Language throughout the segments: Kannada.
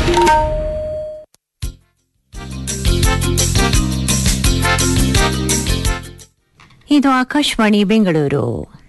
ಇದು ಆಕಾಶವಾಣಿ ಬೆಂಗಳೂರು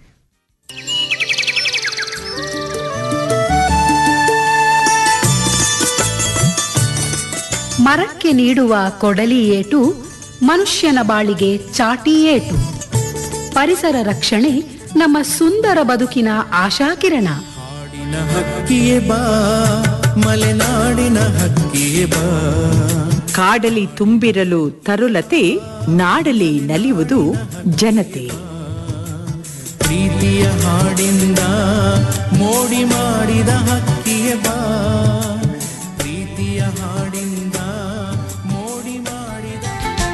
ಮರಕ್ಕೆ ನೀಡುವ ಕೊಡಲಿ ಏಟು ಮನುಷ್ಯನ ಬಾಳಿಗೆ ಚಾಟಿ ಏಟು ಪರಿಸರ ರಕ್ಷಣೆ ನಮ್ಮ ಸುಂದರ ಬದುಕಿನ ಆಶಾಕಿರಣ ಹಾಡಿನ ಹಕ್ಕಿಯೇ ಬಾ ಮಲೆನಾಡಿನ ಹಕ್ಕಿಯೇ ಬಾ ಕಾಡಲಿ ತುಂಬಿರಲು ತರುಲತೆ ನಾಡಲಿ ನಲಿಯುವುದು ಜನತೆ ಪ್ರೀತಿಯ ಹಾಡಿಂದ ಮೋಡಿ ಮಾಡಿದ ಹಕ್ಕಿಯೇ ಬಾ ಪ್ರೀತಿಯ ಹಾಡಿಂದ ಮೋಡಿ ಮಾಡಿದ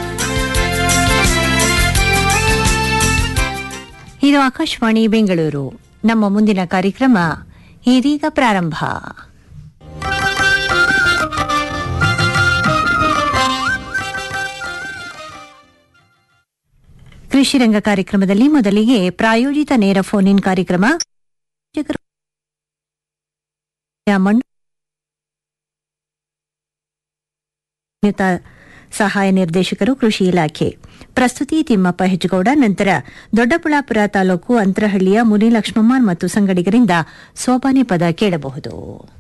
ಇದು ಆಕಾಶವಾಣಿ ಬೆಂಗಳೂರು ನಮ್ಮ ಮುಂದಿನ ಕಾರ್ಯಕ್ರಮ ಇದೀಗ ಪ್ರಾರಂಭ ಕೃಷಿ ರಂಗ ಕಾರ್ಯಕ್ರಮದಲ್ಲಿ ಮೊದಲಿಗೆ ಪ್ರಾಯೋಜಿತ ನೇರ ಫೋನ್ ಇನ್ ಕಾರ್ಯಕ್ರಮ ಮಣ್ಣು ನಿಯುಕ್ತ ಸಹಾಯ ನಿರ್ದೇಶಕರು ಕೃಷಿ ಇಲಾಖೆ ಪ್ರಸ್ತುತಿ ತಿಮ್ಮಪ್ಪ ಹೆಜ್ಗೌಡ ನಂತರ ದೊಡ್ಡಬಳ್ಳಾಪುರ ತಾಲೂಕು ಅಂತರಹಳ್ಳಿಯ ಮುನಿಲಕ್ಷ್ಮಮ್ಮ ಮತ್ತು ಸಂಗಡಿಗರಿಂದ ಸೋಪಾನೆ ಪದ ಕೇಳಬಹುದು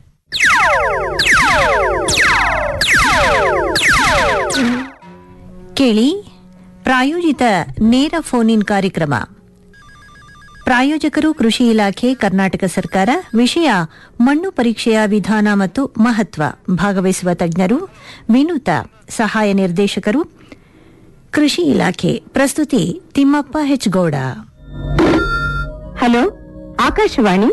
ಕೇಳಿ ಪ್ರಾಯೋಜಿತ ನೇರ ಫೋನ್ ಇನ್ ಕಾರ್ಯಕ್ರಮ ಪ್ರಾಯೋಜಕರು ಕೃಷಿ ಇಲಾಖೆ ಕರ್ನಾಟಕ ಸರ್ಕಾರ ವಿಷಯ ಮಣ್ಣು ಪರೀಕ್ಷೆಯ ವಿಧಾನ ಮತ್ತು ಮಹತ್ವ ಭಾಗವಹಿಸುವ ತಜ್ಞರು ವಿನೂತ ಸಹಾಯ ನಿರ್ದೇಶಕರು ಕೃಷಿ ಇಲಾಖೆ ಪ್ರಸ್ತುತಿ ತಿಮ್ಮಪ್ಪ ಹೆಚ್ಗೌಡ ಹಲೋ ಆಕಾಶವಾಣಿ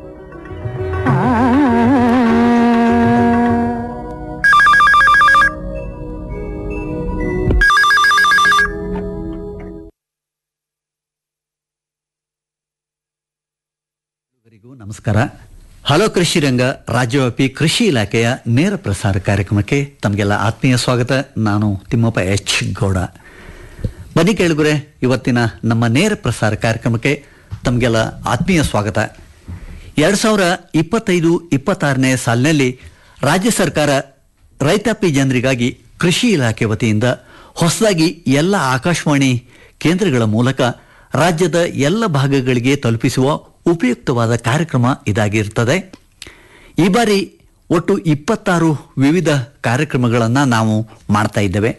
ಎಲ್ಲರಿಗೂ ನಮಸ್ಕಾರ ಹಲೋ ಕೃಷಿ ರಂಗ ರಾಜ್ಯವ್ಯಾಪಿ ಕೃಷಿ ಇಲಾಖೆಯ ನೇರ ಪ್ರಸಾರ ಕಾರ್ಯಕ್ರಮಕ್ಕೆ ತಮಗೆಲ್ಲ ಆತ್ಮೀಯ ಸ್ವಾಗತ ನಾನು ತಿಮ್ಮಪ್ಪ ಎಚ್ ಗೌಡ ಬನ್ನಿ ಕೇಳುಗರೆ ಇವತ್ತಿನ ನಮ್ಮ ನೇರ ಪ್ರಸಾರ ಕಾರ್ಯಕ್ರಮಕ್ಕೆ ತಮಗೆಲ್ಲ ಆತ್ಮೀಯ ಸ್ವಾಗತ ಎರಡು ಸಾವಿರ ಇಪ್ಪತ್ತೈದು ಇಪ್ಪತ್ತಾರನೇ ಸಾಲಿನಲ್ಲಿ ರಾಜ್ಯ ಸರ್ಕಾರ ರೈತಾಪಿ ಜನರಿಗಾಗಿ ಕೃಷಿ ಇಲಾಖೆ ವತಿಯಿಂದ ಹೊಸದಾಗಿ ಎಲ್ಲ ಆಕಾಶವಾಣಿ ಕೇಂದ್ರಗಳ ಮೂಲಕ ರಾಜ್ಯದ ಎಲ್ಲ ಭಾಗಗಳಿಗೆ ತಲುಪಿಸುವ ಉಪಯುಕ್ತವಾದ ಕಾರ್ಯಕ್ರಮ ಇದಾಗಿರ್ತದೆ ಈ ಬಾರಿ ಒಟ್ಟು ಇಪ್ಪತ್ತಾರು ವಿವಿಧ ಕಾರ್ಯಕ್ರಮಗಳನ್ನು ನಾವು ಮಾಡ್ತಾ ಇದ್ದೇವೆ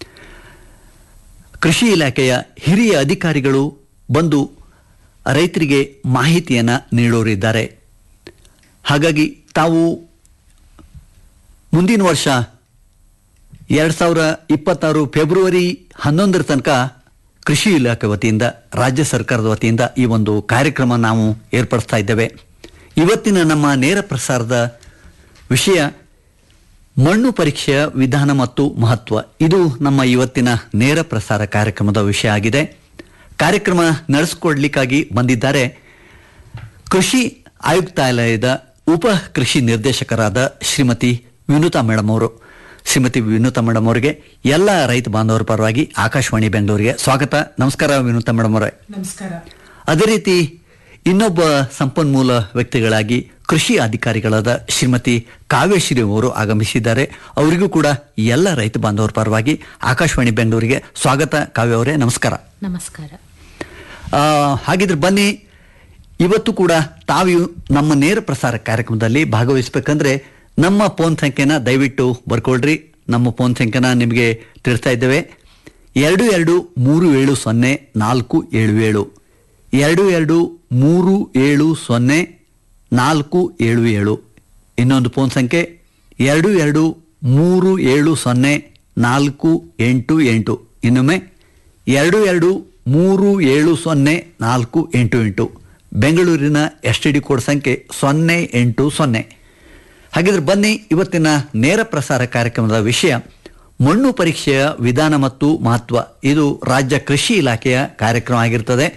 ಕೃಷಿ ಇಲಾಖೆಯ ಹಿರಿಯ ಅಧಿಕಾರಿಗಳು ಬಂದು ರೈತರಿಗೆ ಮಾಹಿತಿಯನ್ನು ನೀಡೋರಿದ್ದಾರೆ ಹಾಗಾಗಿ ತಾವು ಮುಂದಿನ ವರ್ಷ ಎರಡು ಸಾವಿರ ಇಪ್ಪತ್ತಾರು ಫೆಬ್ರವರಿ ಹನ್ನೊಂದರ ತನಕ ಕೃಷಿ ಇಲಾಖೆ ವತಿಯಿಂದ ರಾಜ್ಯ ಸರ್ಕಾರದ ವತಿಯಿಂದ ಈ ಒಂದು ಕಾರ್ಯಕ್ರಮ ನಾವು ಏರ್ಪಡಿಸ್ತಾ ಇದ್ದೇವೆ ಇವತ್ತಿನ ನಮ್ಮ ನೇರ ಪ್ರಸಾರದ ವಿಷಯ ಮಣ್ಣು ಪರೀಕ್ಷೆಯ ವಿಧಾನ ಮತ್ತು ಮಹತ್ವ ಇದು ನಮ್ಮ ಇವತ್ತಿನ ನೇರ ಪ್ರಸಾರ ಕಾರ್ಯಕ್ರಮದ ವಿಷಯ ಆಗಿದೆ ಕಾರ್ಯಕ್ರಮ ನಡೆಸಿಕೊಡ್ಲಿಕ್ಕಾಗಿ ಬಂದಿದ್ದಾರೆ ಕೃಷಿ ಆಯುಕ್ತಾಲಯದ ಉಪ ಕೃಷಿ ನಿರ್ದೇಶಕರಾದ ಶ್ರೀಮತಿ ವಿನುತಾ ಮೇಡಮ್ ಅವರು ಶ್ರೀಮತಿ ವಿನುತಾ ಮೇಡಮ್ ಅವರಿಗೆ ಎಲ್ಲ ರೈತ ಬಾಂಧವರ ಪರವಾಗಿ ಆಕಾಶವಾಣಿ ಬೆಂಗಳೂರಿಗೆ ಸ್ವಾಗತ ನಮಸ್ಕಾರ ವಿನುತಾ ಮೇಡಮ್ ಅವರೇ ನಮಸ್ಕಾರ ಅದೇ ರೀತಿ ಇನ್ನೊಬ್ಬ ಸಂಪನ್ಮೂಲ ವ್ಯಕ್ತಿಗಳಾಗಿ ಕೃಷಿ ಅಧಿಕಾರಿಗಳಾದ ಶ್ರೀಮತಿ ಕಾವ್ಯಶ್ರೀ ಅವರು ಆಗಮಿಸಿದ್ದಾರೆ ಅವರಿಗೂ ಕೂಡ ಎಲ್ಲ ರೈತ ಬಾಂಧವರ ಪರವಾಗಿ ಆಕಾಶವಾಣಿ ಬೆಂಗಳೂರಿಗೆ ಸ್ವಾಗತ ಕಾವ್ಯ ಅವರೇ ನಮಸ್ಕಾರ ನಮಸ್ಕಾರ ಆ, ಹಾಗಿದ್ರೆ ಬನ್ನಿ ಇವತ್ತು ಕೂಡ ತಾವು ನಮ್ಮ ನೇರ ಪ್ರಸಾರ ಕಾರ್ಯಕ್ರಮದಲ್ಲಿ ಭಾಗವಹಿಸಬೇಕಂದ್ರೆ ನಮ್ಮ ಫೋನ್ ಸಂಖ್ಯೆನ ದಯವಿಟ್ಟು ಬರ್ಕೊಳ್ರಿ ನಮ್ಮ ಫೋನ್ ಸಂಖ್ಯೆನ ನಿಮಗೆ ತಿಳಿಸ್ತಾ ಇದ್ದೇವೆ ಎರಡು ಎರಡು ಮೂರು ಏಳು ಸೊನ್ನೆ ನಾಲ್ಕು ಏಳು ಏಳು ಎರಡು ಎರಡು ಮೂರು ಏಳು ಸೊನ್ನೆ ನಾಲ್ಕು ಏಳು ಏಳು ಇನ್ನೊಂದು ಫೋನ್ ಸಂಖ್ಯೆ ಎರಡು ಎರಡು ಮೂರು ಏಳು ಸೊನ್ನೆ ನಾಲ್ಕು ಎಂಟು ಎಂಟು ಇನ್ನೊಮ್ಮೆ ಎರಡು ಎರಡು ಮೂರು ಏಳು ಸೊನ್ನೆ ನಾಲ್ಕು ಎಂಟು ಎಂಟು ಬೆಂಗಳೂರಿನ ಎಸ್ ಟಿ ಡಿ ಕೋಡ್ ಸಂಖ್ಯೆ ಸೊನ್ನೆ ಎಂಟು ಸೊನ್ನೆ ಹಾಗಿದ್ರೆ ಬನ್ನಿ ಇವತ್ತಿನ ನೇರ ಪ್ರಸಾರ ಕಾರ್ಯಕ್ರಮದ ವಿಷಯ ಮಣ್ಣು ಪರೀಕ್ಷೆಯ ವಿಧಾನ ಮತ್ತು ಮಹತ್ವ ಇದು ರಾಜ್ಯ ಕೃಷಿ ಇಲಾಖೆಯ ಕಾರ್ಯಕ್ರಮ ಆಗಿರ್ತದೆ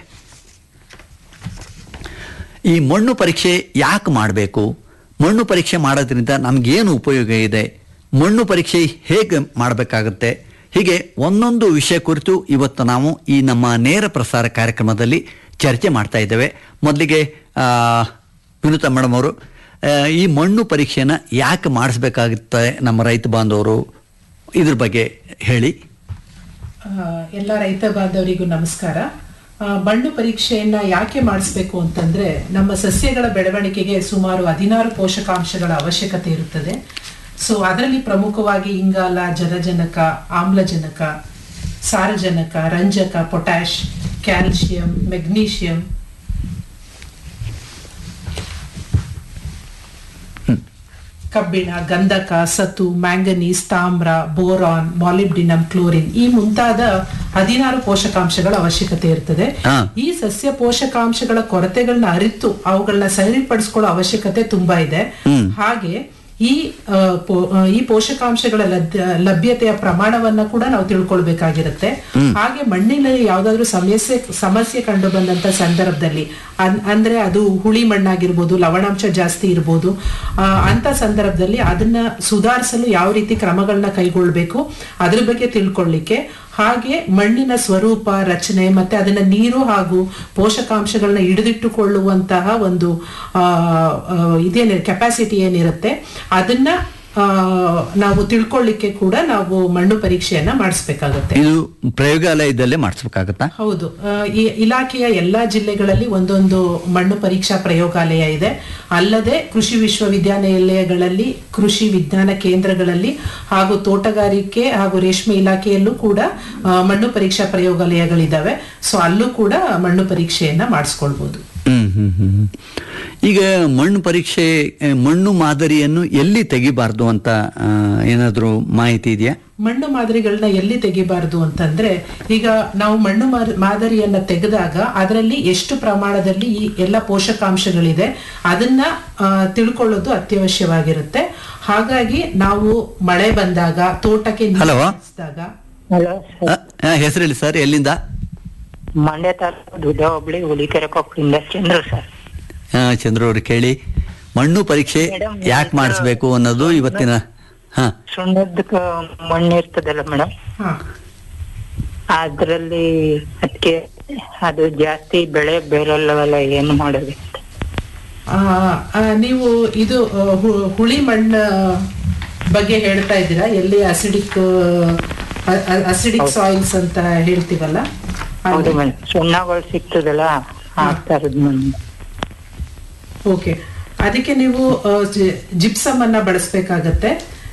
ಈ ಮಣ್ಣು ಪರೀಕ್ಷೆ ಯಾಕೆ ಮಾಡಬೇಕು ಮಣ್ಣು ಪರೀಕ್ಷೆ ಮಾಡೋದ್ರಿಂದ ನಮಗೇನು ಉಪಯೋಗ ಇದೆ ಮಣ್ಣು ಪರೀಕ್ಷೆ ಹೇಗೆ ಮಾಡಬೇಕಾಗುತ್ತೆ ಹೀಗೆ ಒಂದೊಂದು ವಿಷಯ ಕುರಿತು ಇವತ್ತು ನಾವು ಈ ನಮ್ಮ ನೇರ ಪ್ರಸಾರ ಕಾರ್ಯಕ್ರಮದಲ್ಲಿ ಚರ್ಚೆ ಮಾಡ್ತಾ ಇದ್ದೇವೆ ಮೊದಲಿಗೆ ವಿನುತಾ ಮೇಡಮ್ ಅವರು ಆ, ಈ ಮಣ್ಣು ಪರೀಕ್ಷೆನ ಯಾಕೆ ಮಾಡಿಸ್ಬೇಕಾಗುತ್ತೆ ನಮ್ಮ ರೈತ ಬಾಂಧವರು ಇದ್ರ ಬಗ್ಗೆ ಹೇಳಿ ಆ, ಎಲ್ಲ ರೈತ ಬಾಂಧವರಿಗೂ ನಮಸ್ಕಾರ ಆ, ಮಣ್ಣು ಪರೀಕ್ಷೆಯನ್ನ ಯಾಕೆ ಮಾಡಿಸ್ಬೇಕು ಅಂತಂದ್ರೆ ನಮ್ಮ ಸಸ್ಯಗಳ ಬೆಳವಣಿಗೆಗೆ ಸುಮಾರು ಹದಿನಾರು ಪೋಷಕಾಂಶಗಳ ಅವಶ್ಯಕತೆ ಇರುತ್ತದೆ ಸೊ ಅದರಲ್ಲಿ ಪ್ರಮುಖವಾಗಿ ಇಂಗಾಲ ಜಲಜನಕ ಆಮ್ಲಜನಕ ಸಾರಜನಕ ರಂಜಕ ಪೊಟ್ಯಾಶ್ ಕ್ಯಾಲ್ಸಿಯಂ ಮೆಗ್ನೀಷಿಯಂ ಕಬ್ಬಿಣ ಗಂಧಕ ಸತು ಮ್ಯಾಂಗನೀಸ್ ತಾಮ್ರ ಬೋರಾನ್ ಮಾಲಿಬ್ಡಿನಮ್ ಕ್ಲೋರಿನ್ ಈ ಮುಂತಾದ ಹದಿನಾರು ಪೋಷಕಾಂಶಗಳ ಅವಶ್ಯಕತೆ ಇರ್ತದೆ ಹಾ. ಈ ಸಸ್ಯ ಪೋಷಕಾಂಶಗಳ ಕೊರತೆಗಳನ್ನ ಅರಿತು ಅವುಗಳನ್ನ ಸರಿಪಡಿಸ್ಕೊಳ್ಳೋ ಅವಶ್ಯಕತೆ ತುಂಬಾ ಇದೆ ಹಾಗೆ ಈ ಆ, ಪೋ- ಆ, ಈ ಪೋಷಕಾಂಶಗಳ ಲಭ್ಯ- ಲಭ್ಯತೆಯ ಪ್ರಮಾಣವನ್ನ ಕೂಡ ನಾವು ತಿಳ್ಕೊಳ್ಬೇಕಾಗಿರುತ್ತೆ ಹಾಗೆ ಮಣ್ಣಿನಲ್ಲಿ ಯಾವ್ದಾದ್ರು ಸಮಸ್ಯೆ ಸಮಸ್ಯೆ ಕಂಡು ಬಂದಂತ ಸಂದರ್ಭದಲ್ಲಿ ಅನ್- ಅಂದ್ರೆ ಅದು ಹುಳಿ ಮಣ್ಣಾಗಿರ್ಬೋದು ಲವಣಾಂಶ ಜಾಸ್ತಿ ಇರ್ಬೋದು ಆ, ಅಂತ ಸಂದರ್ಭದಲ್ಲಿ ಅದನ್ನ ಸುಧಾರಿಸಲು ಯಾವ ರೀತಿ ಕ್ರಮಗಳನ್ನ ಕೈಗೊಳ್ಬೇಕು ಅದ್ರ ಬಗ್ಗೆ ತಿಳ್ಕೊಳ್ಳಿಕ್ಕೆ ಹಾಗೆ ಮಣ್ಣಿನ ಸ್ವರೂಪ ರಚನೆ ಮತ್ತೆ ಅದನ್ನ ನೀರು ಹಾಗೂ ಪೋಷಕಾಂಶಗಳನ್ನ ಹಿಡಿದಿಟ್ಟುಕೊಳ್ಳುವಂತಹ ಒಂದು ಆ, ಆ, ಇದೇನ ಕೆಪಾಸಿಟಿ ಏನಿರುತ್ತೆ ಅದನ್ನ ಆ, ನಾವು ತಿಳ್ಕೊಳ್ಳಿಕ್ಕೆ ಕೂಡ ನಾವು ಮಣ್ಣು ಪರೀಕ್ಷೆಯನ್ನ ಮಾಡಿಸ್ಬೇಕಾಗತ್ತೆ ಇದು ಪ್ರಯೋಗಾಲಯದಲ್ಲೇ ಮಾಡಿಸ್ಬೇಕಾಗತ್ತಾ ಹೌದು ಆ, ಈ ಇಲಾಖೆಯ ಎಲ್ಲಾ ಜಿಲ್ಲೆಗಳಲ್ಲಿ ಒಂದೊಂದು ಮಣ್ಣು ಪರೀಕ್ಷಾ ಪ್ರಯೋಗಾಲಯ ಇದೆ ಅಲ್ಲದೆ ಕೃಷಿ ವಿಶ್ವವಿದ್ಯಾನಿಲಯಗಳಲ್ಲಿ ಕೃಷಿ ವಿಜ್ಞಾನ ಕೇಂದ್ರಗಳಲ್ಲಿ ಹಾಗೂ ತೋಟಗಾರಿಕೆ ಹಾಗೂ ರೇಷ್ಮೆ ಇಲಾಖೆಯಲ್ಲೂ ಕೂಡ ಆ, ಮಣ್ಣು ಪರೀಕ್ಷಾ ಪ್ರಯೋಗಾಲಯಗಳಿದಾವೆ ಸೊ ಅಲ್ಲೂ ಕೂಡ ಮಣ್ಣು ಪರೀಕ್ಷೆಯನ್ನ ಮಾಡಿಸ್ಕೊಳ್ಬಹುದು ಹ್ಮ್ ಹ್ಮ್ ಹ್ಮ್ ಹ್ಮ್. ಈಗ ಮಣ್ಣು ಪರೀಕ್ಷೆ ಆ, ಮಣ್ಣು ಮಾದರಿಯನ್ನು ಎಲ್ಲಿ ತೆಗಿಬಾರ್ದು ಅಂತ ಆ, ಏನಾದ್ರೂ ಮಾಹಿತಿ ಇದೆಯಾ ಮಣ್ಣು ಮಾದರಿಗಳನ್ನ ಎಲ್ಲಿ ತೆಗಿಬಾರ್ದು ಅಂತಂದ್ರೆ ಈಗ ನಾವು ಮಣ್ಣು ಮಾರ್- ಮಾದರಿಯನ್ನ ತೆಗೆದಾಗ ಅದರಲ್ಲಿ ಎಷ್ಟು ಪ್ರಮಾಣದಲ್ಲಿ ಈ ಎಲ್ಲ ಪೋಷಕಾಂಶಗಳಿದೆ ಅದನ್ನ ಆ, ತಿಳ್ಕೊಳ್ಳೋದು ಅತ್ಯವಶ್ಯವಾಗಿರುತ್ತೆ ಹಾಗಾಗಿ ನಾವು ಮಳೆ ಬಂದಾಗ ತೋಟಕ್ಕೆ ನೀರು ಹಲೋ. ಹಾಯಿಸಿದಾಗ ಹಲೋ ಆ, ಆ, ಹೆಸರು ಹೇಳಿ ಸರ್ ಎಲ್ಲಿಂದ ಮಂಡ್ಯ ತಾಲೂಕು ದುಡ್ಡ ಹೋಬಳಿ ಹುಲಿಕೆರೆ ಕೊಪ್ಪಳಿಂದ ಚಂದ್ರು ಸರ್ ಆ, ಚಂದ್ರು ಅವ್ರು ಕೇಳಿ ಮಣ್ಣು ಪರೀಕ್ಷೆ ಮೇಡಮ್, ಯಾಕೆ ಮಾಡಿಸ್ಬೇಕು ಅನ್ನೋದು ಇವತ್ತಿನ ಹಾ ಸುಣ್ಣದ ಮಣ್ಣು ಇರ್ತದಲ್ಲ ಮೇಡಮ್ ಹಾ ಅದ್ರಲ್ಲಿ ಅದಕ್ಕೆ ಅದು ಜಾಸ್ತಿ ಬೆಳೆ ಬೇರಲ್ಲವಲ್ಲ ಏನು ಮಾಡೋದು ಆ, ಆ, ನೀವು ಇದು ಆ, ಹು- ಹುಳಿ ಮಣ್ಣು ಬಗ್ಗೆ ಹೇಳ್ತಾ ಇದ್ದೀರಾ ಎಲ್ಲಿ ಅಸಿಡಿಕ್ ಅಸಿಡಿಕ್ ಸಾಯಿಲ್ಸ್ ಅಂತ ಹೇಳ್ತೀವಲ್ಲ ಹೌದು ಅಲ್ಲಿ. ಮೇಡಮ್ ಸುಣ್ಣಗಳು ಸಿಗ್ತದಲ್ಲ ಆ ತರದ ಮಣ್ಣು ಓಕೆ ಅದಕ್ಕೆ ನೀವು ಜಿಪ್ಸಮ್ ಅನ್ನ ಬಳಸಬೇಕಾಗತ್ತೆ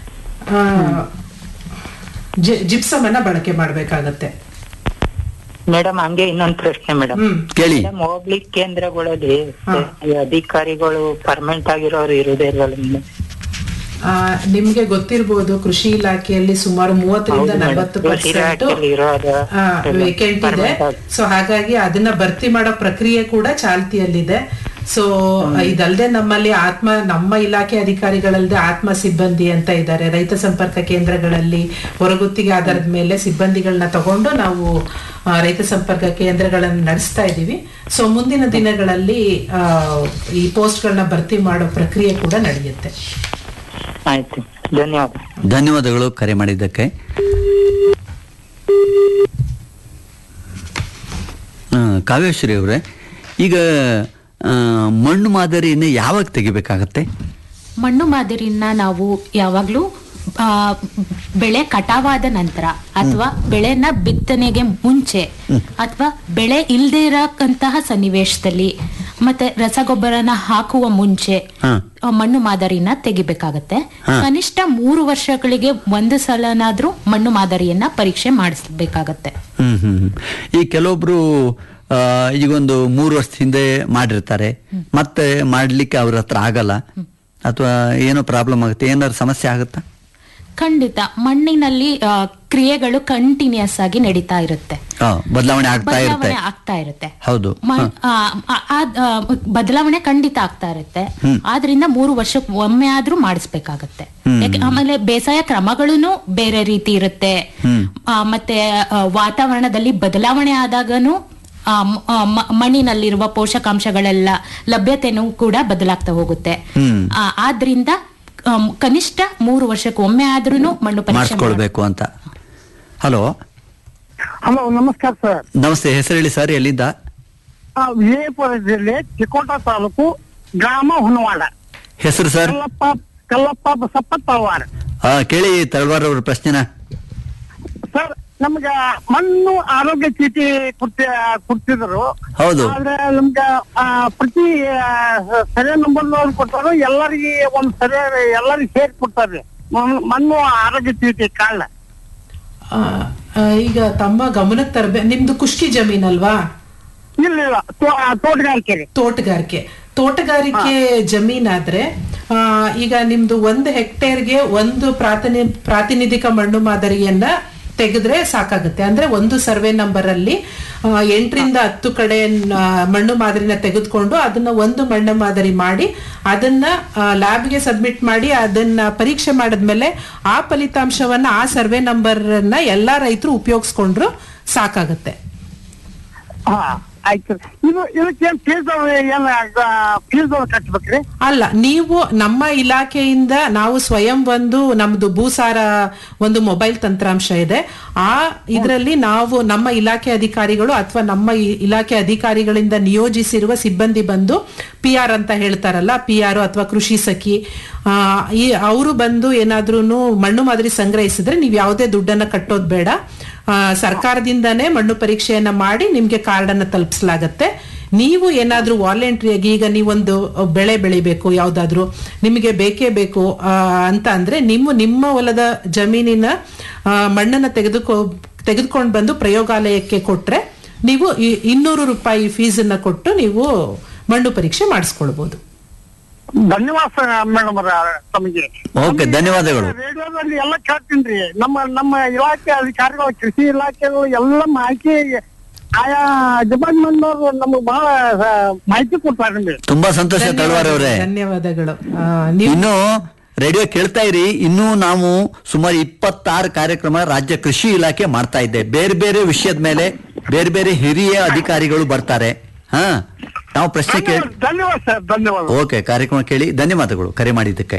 ಜಿಪ್ಸಮ್ ಅನ್ನ ಬಳಕೆ ಮಾಡ್ಬೇಕಾಗತ್ತೆ ಮೇಡಮ್ ಹಂಗೆ ಇನ್ನೊಂದ್ ಪ್ರಶ್ನೆ ಮೇಡಮ್ ಹ್ಮ್ ಕೇಳಿ ಮೇಡಮ್ ಹೋಗ್ಲಿ ಕೇಂದ್ರಗಳಲ್ಲಿ ಹಾ. ಈ ಅಧಿಕಾರಿಗಳು ಪರ್ಮನೆಂಟ್ ಆಗಿರೋರು ಇರೋದೇ ಇಲ್ವಲ್ಲ ಮೇಡಮ್ ಆ, ನಿಮ್ಗೆ ಗೊತ್ತಿರ್ಬೋದು ಕೃಷಿ ಇಲಾಖೆಯಲ್ಲಿ ಸುಮಾರು ಮೂವತ್ತರಿಂದ ಹೌದು madam. ನಲವತ್ತು ಕೃಷಿ ಪರ್ಸೆಂಟ್ ಇಲಾಖೆಯಲ್ಲಿ ಇರೋದು ಎಲ್ಲ ವೇಕೆಂಟ್ ಇದೆ permanent ಆಗಿ. ಸೊ ಹಾಗಾಗಿ ಅದನ್ನ ಭರ್ತಿ ಮಾಡೋ ಪ್ರಕ್ರಿಯೆ ಕೂಡ ಚಾಲ್ತಿಯಲ್ಲಿದೆ ಸೊ ಇದಲ್ಲದೆ ನಮ್ಮಲ್ಲಿ ಆತ್ಮ ನಮ್ಮ ಇಲಾಖೆ ಅಧಿಕಾರಿಗಳಲ್ಲದೆ ಆತ್ಮ ಸಿಬ್ಬಂದಿ ಅಂತ ಇದ್ದಾರೆ ರೈತ ಸಂಪರ್ಕ ಕೇಂದ್ರಗಳಲ್ಲಿ ಹೊರಗುತ್ತಿಗೆ ಆಧಾರದ ಮೇಲೆ ಸಿಬ್ಬಂದಿಗಳನ್ನ ತಗೊಂಡು ನಾವು ಆ, ರೈತ ಸಂಪರ್ಕ ಕೇಂದ್ರಗಳನ್ನು ನಡೆಸ್ತಾ ಇದ್ದೀವಿ ಸೊ ಮುಂದಿನ ದಿನಗಳಲ್ಲಿ ಆ, ಈ ಪೋಸ್ಟ್ಗಳನ್ನ ಭರ್ತಿ ಮಾಡೋ ಪ್ರಕ್ರಿಯೆ ಕೂಡ ನಡೆಯುತ್ತೆ ಆಯ್ತು ಧನ್ಯವಾದ ಧನ್ಯವಾದಗಳು ಕರೆ ಮಾಡಿದ್ದಕ್ಕೆ ಆ, ಕಾವ್ಯಶ್ರೀ ಅವರೇ ಈಗ ಆ, ಮಣ್ಣು ಮಾದರಿಯನ್ನು ಯಾವಾಗ ತೆಗಿಬೇಕಾಗತ್ತೆ ಮಣ್ಣು ಮಾದರಿನ ನಾವು ಯಾವಾಗ್ಲೂ ಆ, ಬೆಳೆ ಕಟಾವಾದ ನಂತರ ಅಥವಾ ಬೆಳೆನ ಬಿತ್ತನೆಗೆ ಮುಂಚೆ ಅಥವಾ ಬೆಳೆ ಇಲ್ದೇ ಇರಕ್ಕಂತಹ ಸನ್ನಿವೇಶದಲ್ಲಿ ಮತ್ತೆ ರಸಗೊಬ್ಬರನ ಹಾಕುವ ಮುಂಚೆ ಹಾ. ಆ, ಮಣ್ಣು ಮಾದರಿನ ತೆಗಿಬೇಕಾಗತ್ತೆ ಹಾ. ಕನಿಷ್ಠ ಮೂರು ವರ್ಷಗಳಿಗೆ ಒಂದು ಸಲನಾದ್ರೂ ಮಣ್ಣು ಮಾದರಿಯನ್ನ ಪರೀಕ್ಷೆ ಮಾಡಿಸ್ಬೇಕಾಗತ್ತೆ ಹ್ಮ್ ಹ್ಮ್ ಹ್ಮ್. ಈ ಕೆಲವೊಬ್ರು ಆ, ಈಗೊಂದು ಮೂರು ವರ್ಷದ ಹಿಂದೆ ಮಾಡಿರ್ತಾರೆ ಮತ್ತೆ ಮಾಡ್ಲಿಕ್ಕೆ ಅವ್ರ ಹತ್ರ ಆಗಲ್ಲ ಅಥವಾ ಏನೋ ಪ್ರಾಬ್ಲಮ್ ಆಗುತ್ತೆ ಏನಾದ್ರು ಸಮಸ್ಯೆ ಆಗುತ್ತಾ ಖಂಡಿತ ಮಣ್ಣಿನಲ್ಲಿ ಆ, ಕ್ರಿಯೆಗಳು ಕಂಟಿನ್ಯೂಸ್ ಆಗಿ ನಡೀತಾ ಇರುತ್ತೆ ಆ, ಬದಲಾವಣೆ ಆಗ್ತಾ ಇರುತ್ತೆ ಬದಲಾವಣೆ ಆಗ್ತಾ ಇರುತ್ತೆ ಹೌದು ಮ- ಆ, ಆ- ಆ- ಆ, ಬದಲಾವಣೆ ಖಂಡಿತ ಆಗ್ತಾ ಇರುತ್ತೆ ಆದ್ರಿಂದ ಮೂರು ವರ್ಷಕ್ಕೆ ಒಮ್ಮೆ ಆದ್ರೂ ಮಾಡಿಸ್ಬೇಕಾಗತ್ತೆ ಯಾಕೆ- ಆಮೇಲೆ ಬೇಸಾಯ ಕ್ರಮಗಳೂ ಬೇರೆ ರೀತಿ ಇರುತ್ತೆ ಆ, ಮತ್ತೆ ಆ, ವಾತಾವರಣದಲ್ಲಿ ಬದಲಾವಣೆ ಆದಾಗನು ಆ, ಮ- ಆ, ಮ- ಮಣ್ಣಿನಲ್ಲಿರುವ ಪೋಷಕಾಂಶಗಳೆಲ್ಲ ಲಭ್ಯತೆನೂ ಕೂಡ ಬದಲಾಗ್ತಾ ಹೋಗುತ್ತೆ ಹ್ಮ್. ಆ, ಆದ್ರಿಂದ ಆಮ್, ಕನಿಷ್ಠ ಮೂರು ವರ್ಷಕ್ಕೆ ಒಮ್ಮೆ ಆದ್ರೂ ಮಣ್ಣು ಪರೀಕ್ಷೆ ಮಾಡ್- ಮಾಡಿಸ್ಕೊಳ್ಬೇಕು ಅಂತ ಹಲೋ ಹಲೋ ನಮಸ್ಕಾರ ಸರ್ ನಮಸ್ತೆ ಹೆಸರು ಹೇಳಿ ಸರ್ ಎಲ್ಲಿಂದ ಆ, ವಿಜಯಪುರ ಜಿಲ್ಲೆ ಚಿಕ್ಕೋಟ ತಾಲೂಕು ಗ್ರಾಮ ಹುನವಾಡ ಹೆಸರು ಸರ್ ಕಲ್ಲಪ್ಪ ಕಲ್ಲಪ್ಪ ಬಸಪ್ಪ ತಳವಾರ ಆ, ಕೇಳಿ ತಳವಾರ್ ಅವ್ರ ಪ್ರಶ್ನೆನ ಸರ್ ನಮ್ಗ ಮಣ್ಣು ಆರೋಗ್ಯ ಚೀಟಿ ಕೊಡ್ತಿ ಕೊಡ್ತಿದ್ರು ಹೌದು. ಆದ್ರೆ ನಮ್ಗ ಆ, ಪ್ರತಿ ಸರಿ ನಂಬರ್ ಕೊಡ್ತಾರ ಎಲ್ಲರಿಗೆ ಒಂದ್ ಸರಿ ಎಲ್ಲರಿಗೆ ಸೇರಿ ಕೊಡ್ತಾರ್ರಿ ಮಣ್ಣು- ಮಣ್ಣು ಆರೋಗ್ಯ ಚೀಟಿ ಕಾಳ ಆ, ಆ, ಈಗ ತಮ್ಮ ಗಮನಕ್ಕೆ ತರಬೇ ನಿಮ್ದು ಕುಷ್ಕಿ ಜಮೀನಲ್ವಾ ಇಲ್ಲ ಇಲ್ಲ ತೋ- ಆ, ತೋಟಗಾರಿಕೆ ರೀ ತೋಟಗಾರಿಕೆ ತೋಟಗಾರಿಕೆ ಜಮೀನಾದ್ರೆ ಆ, ಈಗ ನಿಮ್ದು ಒಂದು ಹೆಕ್ಟೇರ್ಗೆ ಒಂದು ಪ್ರಾತಿನಿ ಪ್ರಾತಿನಿಧಿಕ ಮಣ್ಣು ಮಾದರಿಯನ್ನ ತೆಗೆದ್ರೆ ಸಾಕಾಗುತ್ತೆ ಅಂದ್ರೆ ಒಂದು ಸರ್ವೆ ನಂಬರ್ ಅಲ್ಲಿ ಆ, ಎಂಟರಿಂದ ಹತ್ತು ಕಡೆ ನ- ಮಣ್ಣು ಮಾದರಿನ ತೆಗೆದುಕೊಂಡು ಅದನ್ನ ಒಂದು ಮಣ್ಣು ಮಾದರಿ ಮಾಡಿ ಅದನ್ನ ಲ್ಯಾಬ್ಗೆ ಸಬ್ಮಿಟ್ ಮಾಡಿ ಅದನ್ನ ಪರೀಕ್ಷೆ ಮಾಡಿದ್ಮೇಲೆ ಆ ಫಲಿತಾಂಶವನ್ನ ಆ ಸರ್ವೆ ನಂಬರ್ ನ ಎಲ್ಲಾ ರೈತರು ಉಪಯೋಗಿಸ್ಕೊಂಡ್ರು ಸಾಕಾಗುತ್ತೆ ಹಾ ಆಯ್ತು ಇದು ಇದಕ್ಕೇನ್ ಫೀಸ್ ಏನ್ ಫೀಸ್ ಕಟ್ಬೇಕ್ರಿ ಅಲ್ಲ ನೀವು ನಮ್ಮ ಇಲಾಖೆಯಿಂದ ನಾವು ಸ್ವಯಂ ಒಂದು ನಮ್ದು ಭೂಸಾರ ಒಂದು ಮೊಬೈಲ್ ತಂತ್ರಾಂಶ ಇದೆ ಆ ಇದರಲ್ಲಿ ನಾವು ನಮ್ಮ ಇಲಾಖೆ ಅಧಿಕಾರಿಗಳು ಅಥವಾ ನಮ್ಮ ಇ- ಇಲಾಖೆ ಅಧಿಕಾರಿಗಳಿಂದ ನಿಯೋಜಿಸಿರುವ ಸಿಬ್ಬಂದಿ ಬಂದು ಪಿ ಆರ್ ಅಂತ ಹೇಳ್ತಾರಲ್ಲ ಪಿ ಆರ್ ಅಥವಾ ಕೃಷಿ ಸಖಿ ಆ, ಈ ಅವರು ಬಂದು ಏನಾದ್ರೂ ಮಣ್ಣು ಮಾದರಿ ಸಂಗ್ರಹಿಸಿದ್ರೆ ನೀವು ಯಾವುದೇ ದುಡ್ಡನ್ನ ಕಟ್ಟೋದು ಬೇಡ ಆ, ಸರ್ಕಾರದಿಂದನೇ ಮಣ್ಣು ಪರೀಕ್ಷೆಯನ್ನ ಮಾಡಿ ನಿಮ್ಗೆ ಕಾರ್ಡ್ ಅನ್ನ ತಲುಪಿಸಲಾಗತ್ತೆ ನೀವು ಏನಾದ್ರೂ ವಾಲಂಟ್ರಿಯಾಗಿ ಈಗ ನೀವೊಂದು ಬೆಳೆ ಬೆಳಿಬೇಕು ಯಾವ್ದಾದ್ರು ನಿಮಗೆ ಬೇಕೇ ಬೇಕು ಆ, ಅಂತ ಅಂದ್ರೆ ನಿಮ್ಮ ನಿಮ್ಮ ಹೊಲದ ಜಮೀನಿನ ಆ, ಮಣ್ಣನ್ನ ತೆಗೆದುಕೊ ತೆಗೆದುಕೊಂಡು ಬಂದು ಪ್ರಯೋಗಾಲಯಕ್ಕೆ ಕೊಟ್ರೆ ನೀವು ಈ ಇನ್ನೂರು ರೂಪಾಯಿ ಫೀಸನ್ನ ಕೊಟ್ಟು ನೀವು ಮಣ್ಣು ಪರೀಕ್ಷೆ ಮಾಡಿಸ್ಕೊಳ್ಬಹುದು ಧನ್ಯವಾದ ಮೇಡಮ್ ತಮಗೆ ಓಕೆ ಧನ್ಯವಾದಗಳು ರೇಡಿಯೋದಲ್ಲಿ ಎಲ್ಲ ಕೇಳ್ತೀನಿ ನಮ್ಮ ನಮ್ಮ ಇಲಾಖೆ ಅಧಿಕಾರಿಗಳು ಕೃಷಿ ಇಲಾಖೆಗಳು ಎಲ್ಲ ಮಾಹಿತಿ ಆಯಾ ಡಿಪಾರ್ಟ್ಮೆಂಟ್ ನವರು ನಮಗೆ ಬಹಳ ಆ, ಮಾಹಿತಿ ಕೊಡ್ತಾರೆ ನಿಮ್ಗೆ ತುಂಬಾ ಸಂತೋಷ ತಳವಾರ್ ಅವರೇ ಧನ್ಯವಾದಗಳು ಆ, ನೀವು ಇನ್ನು ರೇಡಿಯೋ ಕೇಳ್ತಾ ಇರಿ ಇನ್ನೂ ನಾವು ಸುಮಾರು ಇಪ್ಪತ್ತಾರು ಕಾರ್ಯಕ್ರಮ ರಾಜ್ಯ ಕೃಷಿ ಇಲಾಖೆ ಮಾಡ್ತಾ ಇದ್ದೆ ಬೇರೆ ಬೇರೆ ವಿಷಯದ ಮೇಲೆ ಬೇರೆ ಬೇರೆ ಹಿರಿಯ ಅಧಿಕಾರಿಗಳು ಬರ್ತಾರೆ ಹಾ ನಾವು ಪ್ರಶ್ನೆ ಕೇಳಿ ಧನ್ಯವಾದ ಸರ್ ಧನ್ಯವಾದ ಓಕೆ ಕಾರ್ಯಕ್ರಮ ಕೇಳಿ ಧನ್ಯವಾದಗಳು ಕರೆ ಮಾಡಿದ್ದಕ್ಕೆ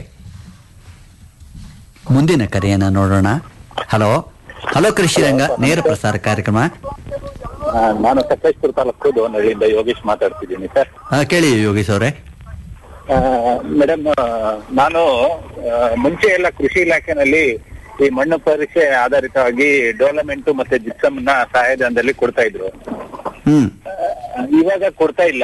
ಮುಂದಿನ ಕರೆಯನ್ನ ನೋಡೋಣ ಹಲೋ ಹಲೋ ಕೃಷಿ ರಂಗ ನೇರ ಪ್ರಸಾರ ಕಾರ್ಯಕ್ರಮ ಆ, ನಾನು ಸಕಲೇಶ್ಪುರ ತಾಲೂಕು ದೋನಹಳ್ಳಿಯಿಂದ ಯೋಗೇಶ್ ಮಾತಾಡ್ತಿದ್ದೀನಿ ಸರ್ ಹಾ, ಕೇಳಿ ಯೋಗೇಶ್ ಅವರೇ ಮೇಡಮ್ ನಾನು ಆ, ಮುಂಚೆ ಎಲ್ಲ ಕೃಷಿ ಇಲಾಖೆನಲ್ಲಿ ಈ ಮಣ್ಣು ಪರೀಕ್ಷೆ ಆಧಾರಿತವಾಗಿ ಡೆವಲಪ್ಮೆಂಟ್ ಮತ್ತೆ ಜಿಪ್ಸಮ್ ನ ಸಹಾಯಧನದಲ್ಲಿ ಕೊಡ್ತಾ ಇದ್ರು ಹ್ಮ್ ಆ, ಇವಾಗ ಕೊಡ್ತಾ ಇಲ್ಲ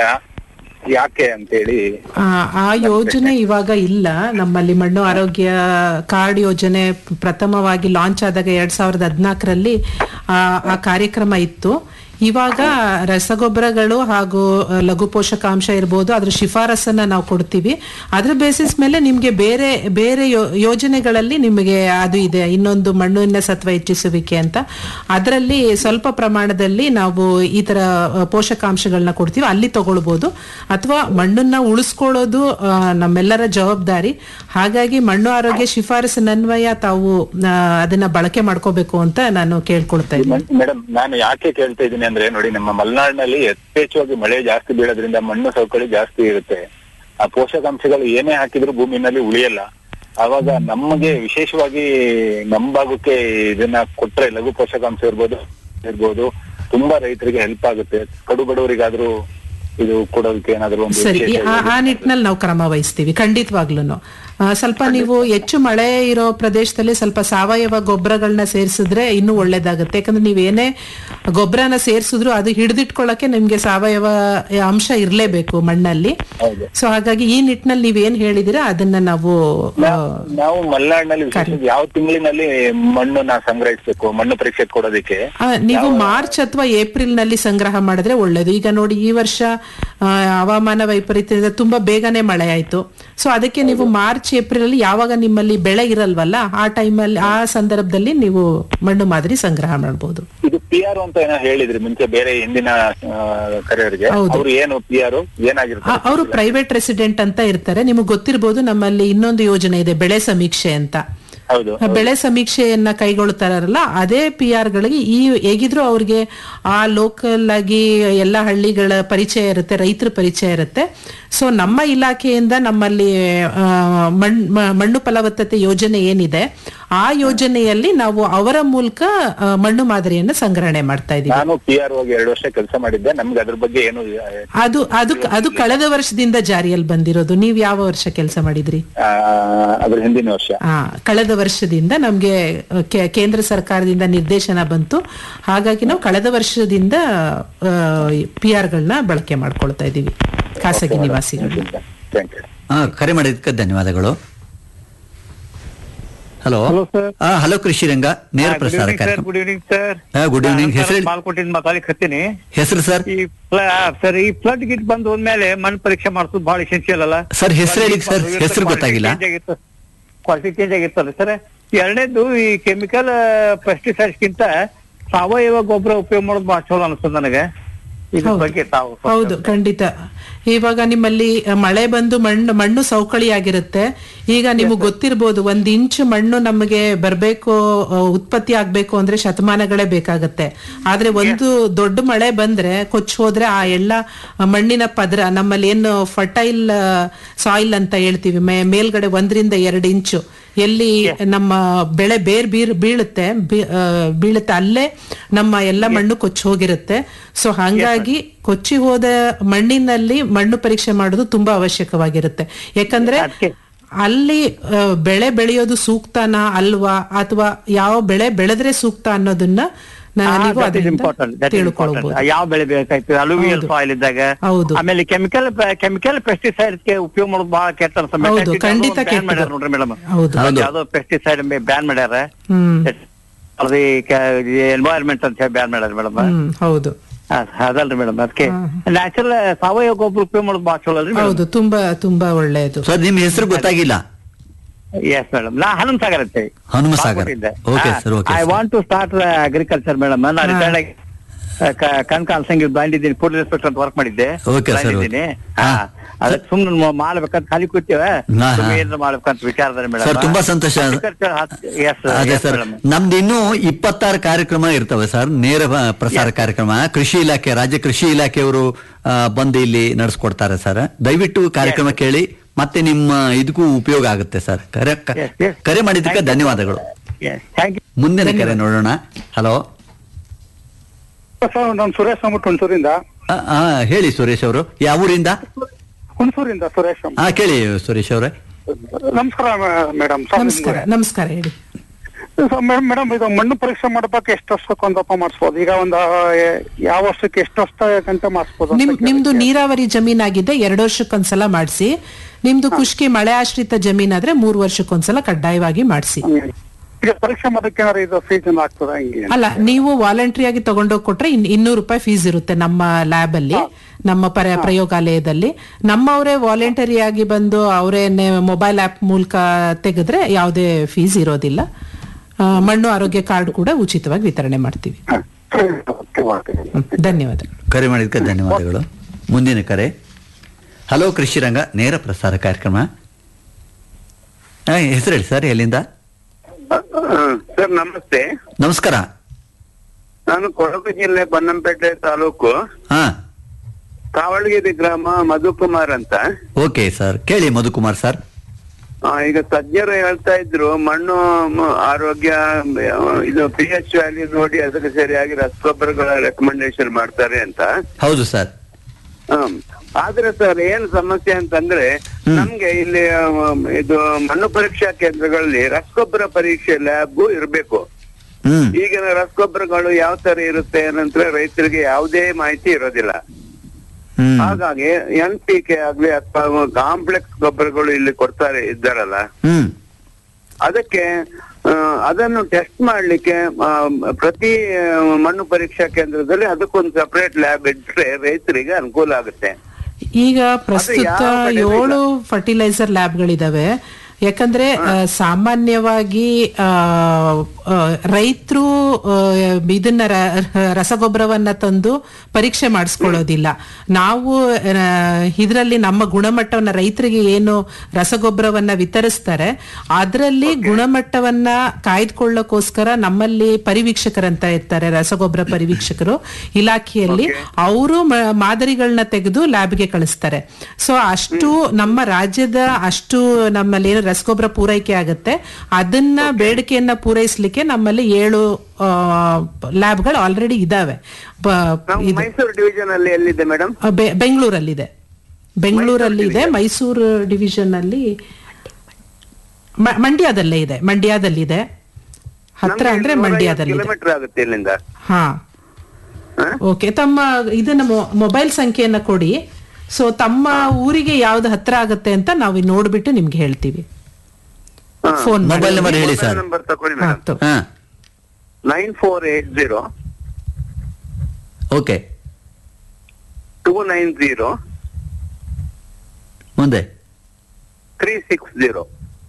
ಯಾಕೆ ಅಂತೇಳಿ ಆ, ಆ ಯೋಜನೆ ಇವಾಗ ಇಲ್ಲ ನಮ್ಮಲ್ಲಿ ಮಣ್ಣು ಆರೋಗ್ಯ ಕಾರ್ಡ್ ಯೋಜನೆ ಪ್ರಥಮವಾಗಿ ಲಾಂಚ್ ಆದಾಗ ಎರಡ್ ಸಾವಿರದ ಹದಿನಾಲ್ಕರಲ್ಲಿ ಆ ಕಾರ್ಯಕ್ರಮ ಇತ್ತು ಇವಾಗ ರಸಗೊಬ್ಬರಗಳು ಹಾಗೂ ಆ, ಲಘು ಪೋಷಕಾಂಶ ಇರ್ಬೋದು ಅದ್ರ ಶಿಫಾರಸನ್ನ ನಾವು ಕೊಡ್ತೀವಿ ಅದ್ರ ಬೇಸಿಸ್ ಮೇಲೆ ನಿಮ್ಗೆ ಬೇರೆ ಬೇರೆ ಯೋ- ಯೋಜನೆಗಳಲ್ಲಿ ನಿಮಗೆ ಅದು ಇದೆ ಇನ್ನೊಂದು ಮಣ್ಣಿನ ಸತ್ವ ಹೆಚ್ಚಿಸುವಿಕೆ ಅಂತ ಅದರಲ್ಲಿ ಸ್ವಲ್ಪ ಪ್ರಮಾಣದಲ್ಲಿ ನಾವು ಈ ತರ ಆ, ಪೋಷಕಾಂಶಗಳನ್ನ ಕೊಡ್ತೀವಿ ಅಲ್ಲಿ ತಗೊಳ್ಬೋದು ಅಥವಾ ಮಣ್ಣನ್ನ ಉಳಿಸ್ಕೊಳ್ಳೋದು ಆ, ನಮ್ಮೆಲ್ಲರ ಜವಾಬ್ದಾರಿ ಹಾಗಾಗಿ ಮಣ್ಣು ಆರೋಗ್ಯ ಶಿಫಾರಸಿನನ್ವಯ ತಾವು ಆ, ಅದನ್ನ ಬಳಕೆ ಮಾಡ್ಕೋಬೇಕು ಅಂತ ನಾನು ಕೇಳ್ಕೊಳ್ತಾ ಇದ್ದೀನಿ ಮೇಡಮ್ ನಾನು ಯಾಕೆ ಕೇಳ್ತಾ ಇದ್ದೀನಿ ಅಂದ್ರೆ ನೋಡಿ ನಮ್ಮ ಮಲೆನಾಡಿನಲ್ಲಿ ಯಥೇಚ್ಛವಾಗಿ ಮಳೆ ಜಾಸ್ತಿ ಬೀಳೋದ್ರಿಂದ ಮಣ್ಣು ಸವಕಳಿ ಜಾಸ್ತಿ ಇರುತ್ತೆ ಆ ಪೋಷಕಾಂಶಗಳು ಏನೇ ಹಾಕಿದ್ರು ಭೂಮಿನಲ್ಲಿ ಉಳಿಯಲ್ಲ ಅವಾಗ ನಮಗೆ ವಿಶೇಷವಾಗಿ ನಮ್ಮ ಭಾಗಕ್ಕೆ ಇದನ್ನ ಕೊಟ್ರೆ ಲಘು ಪೋಷಕಾಂಶ ಇರ್ಬೋದು ಇರ್ಬೋದು ತುಂಬಾ ರೈತರಿಗೆ ಹೆಲ್ಪ್ ಆಗುತ್ತೆ ಕಡು ಬಡವರಿಗಾದ್ರೂ ಇದು ಕೊಡೋದಕ್ಕೆ ಏನಾದ್ರು ಒಂದು ಸರಿ ಈ- ವಿಶೇಷ ಆ ಆ ನಿಟ್ಟಿನಲ್ಲಿ ನಾವು ಕ್ರಮ ವಹಿಸ್ತೀವಿ ಖಂಡಿತವಾಗ್ಲೂ ಸ್ವಲ್ಪ ನೀವು ಹೆಚ್ಚು ಮಳೆ ಇರೋ ಪ್ರದೇಶದಲ್ಲಿ ಸ್ವಲ್ಪ ಸಾವಯವ ಗೊಬ್ಬರಗಳನ್ನ ಸೇರಿಸಿದ್ರೆ ಇನ್ನೂ ಒಳ್ಳೇದಾಗುತ್ತೆ ಯಾಕಂದ್ರೆ ನೀವೇನೇ ಗೊಬ್ಬರನ ಸೇರಿಸಿದ್ರು ಅದು ಹಿಡಿದಿಟ್ಕೊಳ್ಳಕ್ಕೆ ನಿಮ್ಗೆ ಸಾವಯವ ಅಂಶ ಇರಲೇಬೇಕು ಮಣ್ಣಲ್ಲಿ ಸೊ ಹಾಗಾಗಿ ಈ ನಿಟ್ಟಿನಲ್ಲಿ ನೀವೇನ್ ಹೇಳಿದಿರಾ ಅದನ್ನ ನಾವು ಆ, ನಾವು ಮಲೆನಾಡಿನಲ್ಲಿ ವಿಶೇಷವಾಗಿ ಯಾವ ತಿಂಗಳಿನಲ್ಲಿ ಮಣ್ಣನ್ನ ಸಂಗ್ರಹಿಸಬೇಕು ಮಣ್ಣು ಪರೀಕ್ಷೆ ಕೊಡೋದಕ್ಕೆ ಆ, ನೀವು ಮಾರ್ಚ್ ಅಥವಾ ಏಪ್ರಿಲ್ ನಲ್ಲಿ ಸಂಗ್ರಹ ಮಾಡಿದ್ರೆ ಒಳ್ಳೇದು ಈಗ ನೋಡಿ ಈ ವರ್ಷ ಆ, ಹವಾಮಾನ ವೈಪರೀತ್ಯದಿಂದ ತುಂಬಾ ಬೇಗನೆ ಮಳೆ ಆಯ್ತು ಸೊ ಅದಕ್ಕೆ ನೀವು ಮಾರ್ಚ್ ಏಪ್ರಿಲ್ ಅಲ್ಲಿ ಯಾವಾಗ ನಿಮ್ಮಲ್ಲಿ ಬೆಳೆ ಇರಲ್ವಲ್ಲ ಆ ಟೈಮಲ್ಲಿ ಆ ಸಂದರ್ಭದಲ್ಲಿ ನೀವು ಮಣ್ಣು ಮಾದರಿ ಸಂಗ್ರಹ ಮಾಡಬಹುದು ಇದು ಪಿ ಆರ್ ಅಂತ ಏನೋ ಹೇಳಿದ್ರಿ ಮುಂಚೆ ಬೇರೆ ಹಿಂದಿನ ಕರೆಯವರಿಗೆ ಹೌದು. ಅವ್ರು ಏನು ಪಿ ಆರ್ ಏನಾಗಿರ್ತಾರೆ ಅವರು ಪ್ರೈವೇಟ್ ರೆಸಿಡೆಂಟ್ ಅಂತ ಇರ್ತಾರೆ ನಿಮಗೆ ಗೊತ್ತಿರಬಹುದು ನಮ್ಮಲ್ಲಿ ಇನ್ನೊಂದು ಯೋಜನೆ ಇದೆ ಬೆಳೆ ಸಮೀಕ್ಷೆ ಅಂತ ಹೌದು ಆ ಬೆಳೆ ಸಮೀಕ್ಷೆಯನ್ನ ಕೈಗೊಳ್ತಾರಲ್ಲ ಅದೇ ಪಿ ಆರ್ ಗಳಿಗೆ ಈ ಹೇಗಿದ್ರು ಅವ್ರಿಗೆ ಆ ಲೋಕಲ್ ಆಗಿ ಎಲ್ಲ ಹಳ್ಳಿಗಳ ಪರಿಚಯ ಇರುತ್ತೆ ರೈತರ ಪರಿಚಯ ಇರುತ್ತೆ ಸೊ ನಮ್ಮ ಇಲಾಖೆಯಿಂದ ನಮ್ಮಲ್ಲಿ ಆ, ಮಣ್ ಮ- ಮಣ್ಣು ಫಲವತ್ತತೆ ಯೋಜನೆ ಏನಿದೆ ಆ ಯೋಜನೆಯಲ್ಲಿ ನಾವು ಅವರ ಮೂಲಕ ಆ, ಮಣ್ಣು ಮಾದರಿಯನ್ನು ಸಂಗ್ರಹಣೆ ಮಾಡ್ತಾ ಇದೀವಿ ನಾನು ಪಿ ಆರ್ ಹೋಗಿ ಎರಡು ವರ್ಷ ಕೆಲಸ ಮಾಡಿದ್ದೆ ನಮ್ಗೆ ಅದ್ರ ಬಗ್ಗೆ ಏನು ಅದು ಅದು ಅದು ಕಳೆದ ವರ್ಷದಿಂದ ಜಾರಿಯಲ್ಲಿ ಬಂದಿರೋದು ನೀವು ಯಾವ ವರ್ಷ ಕೆಲಸ ಮಾಡಿದ್ರಿ ಆ, ಅದ್ರ ಹಿಂದಿನ ವರ್ಷ ಆ ಕಳೆದ ವರ್ಷದಿಂದ ನಮ್ಗೆ ಕೇ- ಕೇಂದ್ರ ಸರ್ಕಾರದಿಂದ ನಿರ್ದೇಶನ ಬಂತು ಹಾಗಾಗಿ ನಾವು ಕಳೆದ ವರ್ಷದಿಂದ ಪಿ ಆರ್ಗಳನ್ನ ಬಳಕೆ ಮಾಡ್ಕೊಳ್ತಾ ಇದೀವಿ ಖಾಸಗಿ ನಿವಾಸಿಗಳು ಥ್ಯಾಂಕ್ ಯು ಹಾ ಕರೆ ಮಾಡಿದ್ದಕ್ಕೆ ಧನ್ಯವಾದಗಳು ಹಲೋ ಹಾ ಹಲೋ ಕೃಷಿ ರಂಗ ನೇರ ಪ್ರಸಾರ ಕಾರ್ಯಕ್ರಮ ಗುಡ್ ಈವ್ನಿಂಗ್ ಸರ್ ಹಾ, good evening. ಹೆಸ್ರು ಹೇಳಿ? ಮಾಲ್ಕೊಟ್ಟಿಂದ ಮಾತಾಡ್ಲಿಕ್ಕೆ ಹತ್ತೀನಿ ಹೆಸರು ಸರ್ ಈ ಸರ್ ಈ ಫ್ಲಡ್ ಗಿಟ್ ಬಂದು ಹೋದ್ಮೇಲೆ ಮಣ್ಣು ಪರೀಕ್ಷೆ ಮಾಡಿಸೋದು ಬಹಳ ಎಸೆನ್ಶಿಯಲ್ ಅಲ್ಲ ಸರ್, ಹೆಸ್ರು ಹೇಳಿ ಸರ್, ಹೆಸ್ರು ಗೊತ್ತಾಗಿಲ್ಲ. ಕ್ವಾಲಿಟಿ ಚೇಂಜ್ ಆಗಿರ್ತದೆ ಸರ್ ಎರಡನೇದು ಈ ಕೆಮಿಕಲ್ ಪೆಸ್ಟಿಸೈಡ್ಸ್ ಗಿಂತ ಸಾವಯವ ಗೊಬ್ಬರ ಉಪಯೋಗ ಮಾಡೋದು ಬಹಳ ಚಲೋ ಅನಿಸ್ತದೆ ನನಗೆ ಇದ್ರ ಹೌದು. ಬಗ್ಗೆ ತಾವು ಹೌದು ಖಂಡಿತ ಇವಾಗ ನಿಮ್ಮಲ್ಲಿ ಅ, ಮಳೆ ಬಂದು ಮಣ್ಣು ಮಣ್ಣು ಸವಕಳಿ ಆಗಿರುತ್ತೆ ಈಗ ನಿಮಗೆ ಗೊತ್ತಿರ್ಬೋದು ಒಂದ್ ಇಂಚು ಮಣ್ಣು ನಮಗೆ ಬರ್ಬೇಕು ಅ, ಉತ್ಪತ್ತಿ ಆಗ್ಬೇಕು ಅಂದ್ರೆ ಶತಮಾನಗಳೇ ಬೇಕಾಗತ್ತೆ ಆದ್ರೆ ಒಂದು ದೊಡ್ಡ ಮಳೆ ಬಂದ್ರೆ ಕೊಚ್ಚಿ ಹೋದ್ರೆ ಆ ಎಲ್ಲ ಮಣ್ಣಿನ ಪದರ ನಮ್ಮಲ್ಲಿ ಏನು ಫರ್ಟೈಲ್ ಸಾಯಿಲ್ ಅಂತ ಹೇಳ್ತೀವಿ ಮೇ- ಮೇಲ್ಗಡೆ ಒಂದರಿಂದ ಎರಡು ಇಂಚು ಎಲ್ಲಿ ನಮ್ಮ ಬೆಳೆ ಬೇರ್ ಬೀರ್ ಬೀಳುತ್ತೆ ಬೀ- ಆ, ಬೀಳುತ್ತೆ ಅಲ್ಲೇ ನಮ್ಮ ಎಲ್ಲ ಮಣ್ಣು ಕೊಚ್ಚಿ ಹೋಗಿರುತ್ತೆ ಸೊ ಹಂಗಾಗಿ ಕೊಚ್ಚಿ ಹೋದ ಮಣ್ಣಿನಲ್ಲಿ ಮಣ್ಣು ಪರೀಕ್ಷೆ ಮಾಡೋದು ತುಂಬಾ ಅವಶ್ಯಕವಾಗಿರುತ್ತೆ ಯಾಕಂದ್ರೆ ಅಲ್ಲಿ ಆ, ಬೆಳೆ ಬೆಳೆಯೋದು ಸೂಕ್ತನಾ ಅಲ್ವಾ ಅಥವಾ ಯಾವ ಬೆಳೆ ಬೆಳೆದ್ರೆ ಸೂಕ್ತ ಅನ್ನೋದನ್ನ ನ- ನೀವು ಅದರಿಂದ ಇಂಪಾರ್ಟೆಂಟ್ ತಿಳ್ಕೊಳ್ಬಹುದು ಯಾವ ಬೆಳೆ ಬೇಕಾಯ್ತು ಅಲುವಿಯಲ್ ಸಾಯಿಲ್ ಇದ್ದಾಗ ಹೌದು. ಆಮೇಲೆ ಕೆಮಿಕಲ್ ಕೆಮಿಕಲ್ ಪೆಸ್ಟಿಸೈಡ್ ಗೆ ಉಪಯೋಗ ಮಾಡೋದು ಬಹಳ ಕೆಟ್ಟ ಅನ್ಸುತ್ತೆ. ಹೌದು, ಮೆಟಾಕ್ಸಿಡ್ ಖಂಡಿತ ಯಾವ್ದೋ ban ಮಾಡ್ಯಾರ ಕೆಟ್ಟದು. ನೋಡ್ರಿ ಮೇಡಮ್ ಹೌದು. ಹೌದು. ಯಾವ್ದೋ ಪೆಸ್ಟಿಸೈಡ್ ಬ್ಯಾನ್ ಮಾಡ್ಯಾರ ಹ್ಮ್ ಅದು ಎನ್ವೈರನ್ಮೆಂಟ್ ಅಂತ ಹೇಳಿ ಬ್ಯಾನ್ ಮಾಡ್ಯಾರ ಮೇಡಮ್ ಹ್ಮ್ ಹೌದು ಅದಲ್ರಿ ಮೇಡಮ್ ಅದಕ್ಕೆ ನ್ಯಾಚುರಲ್ ಸಾವಯವ ಗೊಬ್ಬರ ಉಪಯೋಗ ಮಾಡೋದು ಬಹಳ ಚಲೋ ಅಲ್ರಿ ಹೌದು ತುಂಬಾ ತುಂಬಾ ಒಳ್ಳೆಯದು ಸರ್ ನಿಮ್ ಹೆಸರು ಗೊತ್ತಾಗಿಲ್ಲ ಎಸ್ ಮೇಡಮ್ ನಾ ಹನುಮ ಸಾಗರ್ ಅಂತ Hanuma Sagar okay sir okay I want to start agriculture madam ನಾ ರಿಟೈರ್ಡ್ ಆಗಿ ಕಣ್ಕಾಲ್ ಸಂಗೀತ ಬಂದಿದ್ದೀನಿ ಫುಡ್ ಇನ್ಸ್ಪೆಕ್ಟರ್ ಅಂತ ವರ್ಕ್ ಮಾಡಿದ್ದೆ Okay, sir, okay. ಇದ್ದೀನಿ ಅದಕ್ಕೆ ಸುಮ್ಮನೆ ಮಾಡ್ಬೇಕಂತ ಖಾಲಿ ಕೂತೀವ ಹಾ, ಹಾ. ಏನಾರ ಮಾಡ್ಬೇಕಂತ ವಿಚಾರದಲ್ಲಿ ಮೇಡಮ್ ಸರ್ ತುಂಬಾ ಸಂತೋಷ ಅದೇ ಸರ್ ನಮ್ದು ಇನ್ನೂ ಇಪ್ಪತ್ತಾರು ಕಾರ್ಯಕ್ರಮ ಇರ್ತವೆ ಸರ್ ನೇರ ಆ, ಪ್ರಸಾರ ಕಾರ್ಯಕ್ರಮ ಕೃಷಿ ಇಲಾಖೆ ರಾಜ್ಯ ಕೃಷಿ ಇಲಾಖೆಯವರು ಆ, ಬಂದು ಇಲ್ಲಿ ನಡೆಸ್ಕೊಡ್ತಾರೆ ಸರ್ ದಯವಿಟ್ಟು ಕಾರ್ಯಕ್ರಮ ಕೇಳಿ ಮತ್ತೆ ನಿಮ್ಮ ಇದಕ್ಕೂ ಉಪಯೋಗ ಆಗುತ್ತೆ ಸರ್ ಕರೆ ಕ- Yes, yes. ಕರೆ ಮಾಡಿದ್ದಕ್ಕೆ ಧನ್ಯವಾದಗಳು ಥ್ಯಾಂಕ್ ಯು ಮುಂದಿನ ಕರೆ ನೋಡೋಣ ಹಲೋ ಸರ್ ನಾನು ಸುರೇಶ್ ಅಂದ್ಬಿಟ್ಟು ಹುಣಸೂರಿಂದ ಹೇಳಿ ಸುರೇಶ್ ಅವರು ಯಾವ ಊರಿಂದ ಹುಣಸೂರಿಂದ ಸುರೇಶ್ ಅಂದ್ಬಿಟ್ಟು. ಹಾ ಕೇಳಿ ಸುರೇಶ್ ಅವರೇ ನಮಸ್ಕಾರ ಮೇಡಮ್ ನಮಸ್ಕಾರ ನಮಸ್ಕಾರ ಹೇಳಿ ಮೇಡಮ್ ಮೇಡಮ್ ಇದು ಮಣ್ಣು ಪರೀಕ್ಷೆ ಮಾಡ್ಬೇಕು ಎಷ್ಟು ವರ್ಷಕ್ಕೆ ಒಂದಪ್ಪ ಮಾಡಿಸ್ಬೋದು ಈಗ ಒಂದು ಯಾವ ವರ್ಷಕ್ಕೆ ಎಷ್ಟು ವರ್ಷ ಗಂಟೆ ಮಾಡಿಸ್ಬೋದು ಅಂತ ನಿಮ್ ನಿಮ್ದು ಕೇಳಿದ್ದೆ. ನೀರಾವರಿ ಜಮೀನಾಗಿದೆ ಎರಡು ವರ್ಷಕ್ಕೊಂದ್ಸಲ ಮಾಡಿಸಿ ನಿಮ್ದು ಖುಷ್ಕಿ ಮಳೆ ಆಶ್ರಿತ ಜಮೀನಾದ್ರೆ ಮೂರು ವರ್ಷಕ್ಕೊಂದ್ಸಲ ಕಡ್ಡಾಯವಾಗಿ ಮಾಡಿಸಿ ಈಗ ಪರೀಕ್ಷೆ ಮಾಡೋಕೆ ಏನಾದ್ರು ಇದು ಫೀಸ್ ಏನಾರು ಆಗ್ತದ ಹಿಂಗೆ ಅಲ್ಲ ನೀವು ವಾಲಂಟ್ರಿ ಆಗಿ ತಗೊಂಡೋಗಿ ಕೊಟ್ರೆ ಇನ್ ಇನ್ನೂರು ರೂಪಾಯಿ ಫೀಸ್ ಇರುತ್ತೆ ನಮ್ಮ ಲ್ಯಾಬ್ ಅಲ್ಲಿ ನಮ್ಮ ಪರ ಪ್ರಯೋಗಾಲಯದಲ್ಲಿ ನಮ್ಮವರೇ ವಾಲಂಟರಿ ಆಗಿ ಬಂದು ಅವರೇ ಮೊಬೈಲ್ ಆಪ್ ಮೂಲಕ ತೆಗೆದ್ರೆ ಯಾವುದೇ ಫೀಸ್ ಇರೋದಿಲ್ಲ ಆ, ಮಣ್ಣು ಆರೋಗ್ಯ ಕಾರ್ಡ್ ಕೂಡ ಉಚಿತವಾಗಿ ವಿತರಣೆ ಮಾಡ್ತೀವಿ ಹ್ಮ್, ಧನ್ಯವಾದಗಳು ಕರೆ ಮಾಡಿದ್ದಕ್ಕೆ ಧನ್ಯವಾದಗಳು ಮುಂದಿನ ಕರೆ ಹಲೋ ಕೃಷಿ ರಂಗ ನೇರ ಪ್ರಸಾರ ಕಾರ್ಯಕ್ರಮ ಹೆಸರು ಹೇಳಿ ಸರ್ ಎಲ್ಲಿಂದ ಸರ್ ನಮಸ್ತೆ ನಮಸ್ಕಾರ ನಾನು ಕೊಡಗು ಜಿಲ್ಲೆ ಬನ್ನಂಪೇಟೆ ತಾಲೂಕು ಹಾ ಕಾವಳಗಿರಿ ಗ್ರಾಮ ಮಧುಕುಮಾರ್ ಅಂತ ಓಕೆ ಸರ್ ಕೇಳಿ ಮಧುಕುಮಾರ್ ಸರ್ ಆ, ಈಗ ತಜ್ಞರು ಹೇಳ್ತಾ ಇದ್ರು ಮಣ್ಣು ಮ- ಆರೋಗ್ಯ ಮ- ಇದು ಪಿ ಎಚ್ ವ್ಯಾಲ್ಯೂ ನೋಡಿ ಅದಕ್ಕೆ ಸರಿಯಾಗಿ ರಸಗೊಬ್ಬರಗಳ ರೆಕಮೆಂಡೇಶನ್ ಮಾಡ್ತಾರೆ ಅಂತ ಹೌದು ಸರ್ ಹ್ಮ್. ಆದ್ರೆ ಸರ್ ಏನ್ ಸಮಸ್ಯೆ ಅಂತಂದ್ರೆ ನಮ್ಗೆ ಇಲ್ಲಿ ಆ, ಇದು ಮಣ್ಣು ಪರೀಕ್ಷಾ ಕೇಂದ್ರಗಳಲ್ಲಿ ರಸಗೊಬ್ಬರ ಪರೀಕ್ಷೆ ಲ್ಯಾಬ್ ಇರ್ಬೇಕು ಹ್ಮ್ ಈಗಿನ ರಸಗೊಬ್ಬರಗಳು ಯಾವ ತರ ಇರುತ್ತೆ ಏನಂದ್ರೆ ರೈತರಿಗೆ ಯಾವುದೇ ಮಾಹಿತಿ ಇರೋದಿಲ್ಲ ಹ್ಮ್ ಹಾಗಾಗಿ ಎನ್ ಪಿ ಕೆ ಆಗ್ಲಿ ಅಥವಾ ಕಾಂಪ್ಲೆಕ್ಸ್ ಗೊಬ್ಬರಗಳು ಇಲ್ಲಿ ಕೊಡ್ತಾರೆ ಇದ್ದಾರಲ್ಲ ಹ್ಮ್ ಅದಕ್ಕೆ ಆ, ಅದನ್ನು ಟೆಸ್ಟ್ ಮಾಡ್ಲಿಕ್ಕೆ ಆ, ಪ್ರತಿ ಆ, ಮಣ್ಣು ಪರೀಕ್ಷಾ ಕೇಂದ್ರದಲ್ಲಿ ಅದಕ್ಕೊಂದು ಸಪರೇಟ್ ಲ್ಯಾಬ್ ಇಟ್ರೆ ರೈತರಿಗೆ ಅನುಕೂಲ ಆಗುತ್ತೆ ಈಗ ಪ್ರಸ್ತುತ ಯಾವ ಕಡೆನೂ ಏಳು ಫರ್ಟಿಲೈಸರ್ ಲ್ಯಾಬ್ಗಳಿದಾವೆ ಯಾಕಂದ್ರೆ ಆ, ಸಾಮಾನ್ಯವಾಗಿ ಆ, ರೈತರು ಇದನ್ನ ರ- ರಸಗೊಬ್ಬರವನ್ನ ತಂದು ಪರೀಕ್ಷೆ ಮಾಡಿಸ್ಕೊಳ್ಳೋದಿಲ್ಲ ನಾವು ಇದರಲ್ಲಿ ನಮ್ಮ ಗುಣಮಟ್ಟವನ್ನ ರೈತರಿಗೆ ಏನು ರಸಗೊಬ್ಬರವನ್ನ ವಿತರಿಸ್ತಾರೆ ಅದರಲ್ಲಿ ಗುಣಮಟ್ಟವನ್ನ ಕಾಯ್ದುಕೊಳ್ಳೋಕೋಸ್ಕರ ನಮ್ಮಲ್ಲಿ ಪರಿವೀಕ್ಷಕರಂತ ಇರ್ತಾರೆ ರಸಗೊಬ್ಬರ ಪರಿವೀಕ್ಷಕರು ಇಲಾಖೆಯಲ್ಲಿ ಅವರು ಮಾದರಿಗಳನ್ನ ತೆಗೆದು ಲ್ಯಾಬ್ಗೆ ಕಳಿಸ್ತಾರೆ ಸೊ ಅಷ್ಟು ನಮ್ಮ ರಾಜ್ಯದ ಅಷ್ಟು ನಮ್ಮಲ್ಲಿ ಏನು ರಸಗೊಬ್ಬರ ಪೂರೈಕೆ ಆಗುತ್ತೆ ಅದನ್ನ ಬೇಡಿಕೆಯನ್ನ ಪೂರೈಸಲಿಕ್ಕೆ ನಮ್ಮಲ್ಲಿ ಏಳು ಲ್ಯಾಬ್ಗಳು ಆಲ್ರೆಡಿ ಇದಾವೆ ಬ- ಇದು ಮೈಸೂರು ಡಿವಿಷನ್ ಅಲ್ಲಿ ಎಲ್ಲಿದೆ ಮೇಡಮ್ ಆ, ಬೆ- ಬೆಂಗಳೂರಲ್ಲಿದೆ ಬೆಂಗಳೂರಲ್ಲಿದೆ ಮೈಸೂರು ಡಿವಿಷನ್ ಅಲ್ಲಿ ಮ- ಮಂಡ್ಯದಲ್ಲೇ ಇದೆ ಮಂಡ್ಯದಲ್ಲಿದೆ ಹತ್ರ ಅಂದ್ರೆ ಮಂಡ್ಯದಲ್ಲಿದೆ ಕಿಲೋಮೀಟರ್ ಆಗುತ್ತೆ ಇಲ್ಲಿಂದ ಹಾ ಓಕೆ ತಮ್ಮ ಇದನ್ನ ಮೊ- ಮೊಬೈಲ್ ಸಂಖ್ಯೆಯನ್ನ ಕೊಡಿ ಸೊ ತಮ್ಮ ಊರಿಗೆ ಯಾವ್ದು ಹತ್ರ ಆಗುತ್ತೆ ಅಂತ ನಾವು ಇದ್ ನೋಡ್ಬಿಟ್ಟು ನಿಮ್ಗೆ ಹೇಳ್ತೀವಿ ಫೋನ್ ಮೊಬೈಲ್ ನಂಬರ್ ಹೇಳಿ ಸರ್ ನಂಬರ್ ತಗೊಳ್ಳಿ ಮೇಡಮ್ ಹಾ nine four eight zero okay two nine zero ಮುಂದೆ three six zero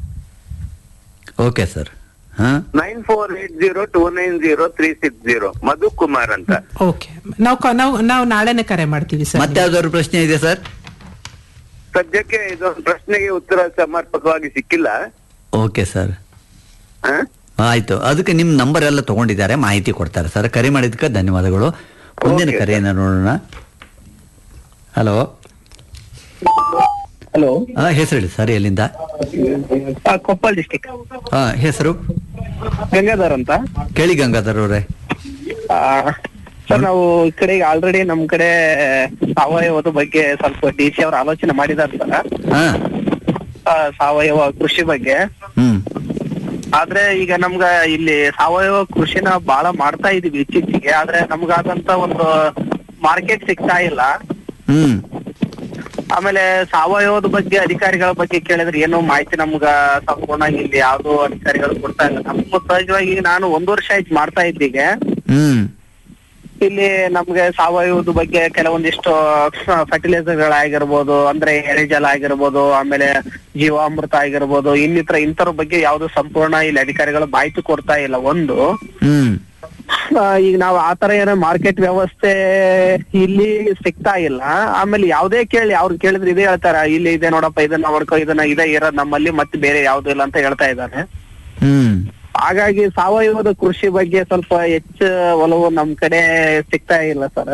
okay sir ಹಾ nine four eight zero two nine zero three six zero Madhu Kumar ಅಂತ ಓಕೆ ನಾವು ಕ- ನಾವು ನಾವು ನಾಳೆನೆ ಕರೆ ಮಾಡ್ತೀವಿ ಸರ್ ಮತ್ತೆ ಯಾವ್ದಾದ್ರು ಪ್ರಶ್ನೆ ಇದೆ ಸರ್ ಸದ್ಯಕ್ಕೆ ಇದೊಂದು ಪ್ರಶ್ನೆಗೆ ಉತ್ತರ ಸಮರ್ಪಕವಾಗಿ ಸಿಕ್ಕಿಲ್ಲ ಓಕೆ ಸರ್ ಹಾ? ಆಯ್ತು ಅದಕ್ಕೆ ನಿಮ್ ನಂಬರ್ ಎಲ್ಲ ತಗೊಂಡಿದ್ದಾರೆ ಮಾಹಿತಿ ಕೊಡ್ತಾರೆ ಸರ್ ಕರೆ ಮಾಡಿದ್ದಕ್ಕೆ ಧನ್ಯವಾದಗಳು ಮುಂದಿನ ಕರೆಯನ್ನ ನೋಡೋಣ ಹಲೋ ಹಲೋ ಹಾ ಹೆಸರು ಹೇಳಿ ಸರ್ ಎಲ್ಲಿಂದ ಕೊಪ್ಪಳ ಡಿಸ್ಟಿಕ್ ಹಾ ಹೆಸರು ಗಂಗಾಧರ್ ಅಂತ ಕೇಳಿ ಗಂಗಾಧರ್ ಅವರೇ ಸರ್ ನಾವು ಈ ಕಡೆ ಆಲ್ರೆಡಿ ನಮ್ ಕಡೆ ಸಾವಯವದ ಬಗ್ಗೆ ಸ್ವಲ್ಪ ಡಿ ಸಿ ಅವ್ರ ಆಲೋಚನೆ ಮಾಡಿದಾರೆ ಸರ್ ಹಾ ಆ, ಸಾವಯವ ಕೃಷಿ ಬಗ್ಗೆ ಹ್ಮ್ ಆದ್ರೆ ಈಗ ನಮ್ಗ ಇಲ್ಲಿ ಸಾವಯವ ಕೃಷಿನ ಬಹಳ ಮಾಡ್ತಾ ಇದೀವಿ ಇತ್ತೀಚೆಗೆ ಆದ್ರೆ ನಮ್ಗಾದಂತ ಒಂದು ಮಾರ್ಕೆಟ್ ಸಿಗ್ತಾ ಇಲ್ಲ ಹ್ಮ್ ಆಮೇಲೆ ಸಾವಯವದ ಬಗ್ಗೆ ಅಧಿಕಾರಿಗಳ ಬಗ್ಗೆ ಕೇಳಿದ್ರೆ ಏನೋ ಮಾಹಿತಿ ನಮ್ಗ ಸಂಪೂರ್ಣ ಇಲ್ಲಿ ಯಾವ್ದು ಅಧಿಕಾರಿಗಳು ಕೊಡ್ತಾ ಇಲ್ಲ ನಮ್ಮ ಸಹಜವಾಗಿ ನಾನು ಒಂದ್ ವರ್ಷ ಆಯ್ತು ಮಾಡ್ತಾ ಇದ್ದೀಗೆ ಹ್ಮ್ ಇಲ್ಲಿ ನಮ್ಗೆ ಸಾವಯವದ ಬಗ್ಗೆ ಕೆಲವೊಂದಿಷ್ಟು ಫರ್ಟಿಲೈಸರ್ ಗಳಾಗಿರ್ಬೋದು ಅಂದ್ರೆ ಎರೆಜಲ ಆಗಿರ್ಬೋದು ಆಮೇಲೆ ಜೀವಾಮೃತ ಆಗಿರ್ಬೋದು ಇನ್ನಿತರ ಇಂತರ ಬಗ್ಗೆ ಯಾವ್ದು ಸಂಪೂರ್ಣ ಇಲ್ಲಿ ಅಧಿಕಾರಿಗಳು ಮಾಹಿತಿ ಕೊಡ್ತಾ ಇಲ್ಲ ಒಂದು ಹ್ಮ್ ಆ, ಈಗ ನಾವು ಆತರ ಏನೋ ಮಾರ್ಕೆಟ್ ವ್ಯವಸ್ಥೆ ಇಲ್ಲಿ ಸಿಗ್ತಾ ಇಲ್ಲ ಆಮೇಲೆ ಯಾವ್ದೇ ಕೇಳಿ ಅವ್ರು ಕೇಳಿದ್ರೆ ಇದೇ ಹೇಳ್ತಾರ ಇಲ್ಲಿ ಇದೆ ನೋಡಪ್ಪ ಇದನ್ನ ಹೊಡ್ಕೊ ಇದನ್ನ ಇದೇ ಇರೋದ್ ನಮ್ಮಲ್ಲಿ ಮತ್ತೆ ಬೇರೆ ಯಾವ್ದು ಇಲ್ಲ ಅಂತ ಹೇಳ್ತಾ ಇದ್ದಾರೆ ಹ್ಮ್ ಹಾಗಾಗಿ ಸಾವಯವದ ಕೃಷಿ ಬಗ್ಗೆ ಸ್ವಲ್ಪ ಹೆಚ್ಚು ಒಲವು ನಮ್ ಕಡೆ ಸಿಗ್ತಾ ಇಲ್ಲ ಸರ್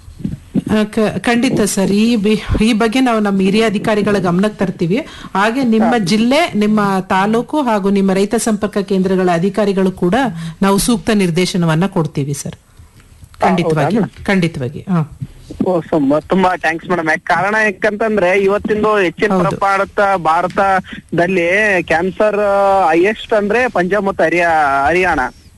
ಆ, ಕ- ಖಂಡಿತ ಸರ್ ಈ ಬಿ- ಈ ಬಗ್ಗೆ ನಾವು ನಮ್ಮ ಹಿರಿಯ ಅಧಿಕಾರಿಗಳ ಗಮನಕ್ಕೆ ತರ್ತೀವಿ ಹಾಗೆ ನಿಮ್ಮ ಜಿಲ್ಲೆ ನಿಮ್ಮ ತಾಲೂಕು ಹಾಗೂ ನಿಮ್ಮ ರೈತ ಸಂಪರ್ಕ ಕೇಂದ್ರಗಳ ಅಧಿಕಾರಿಗಳು ಕೂಡ ನಾವು ಸೂಕ್ತ ನಿರ್ದೇಶನವನ್ನ ಕೊಡ್ತೀವಿ ಸರ್ ಖಂಡಿತವಾಗಿ ಖಂಡಿತವಾಗಿ ಹಾ ಓ, ಸುಮ್ಮ- ತುಂಬಾ ಥ್ಯಾಂಕ್ಸ್ ಮೇಡಮ್ ಕಾರಣ ಯಾಕಂತಂದ್ರೆ ಇವತ್ತಿಂದು ಹೆಚ್ಚಿನ ಪ್ರಮಾಣದ ಭಾರತದಲ್ಲಿ ಕ್ಯಾನ್ಸರ್ ಹೈಯೆಸ್ಟ್ ಅಂದ್ರೆ ಪಂಜಾಬ್ ಮತ್ತು ಹರಿಯಾ ಹರಿಯಾಣ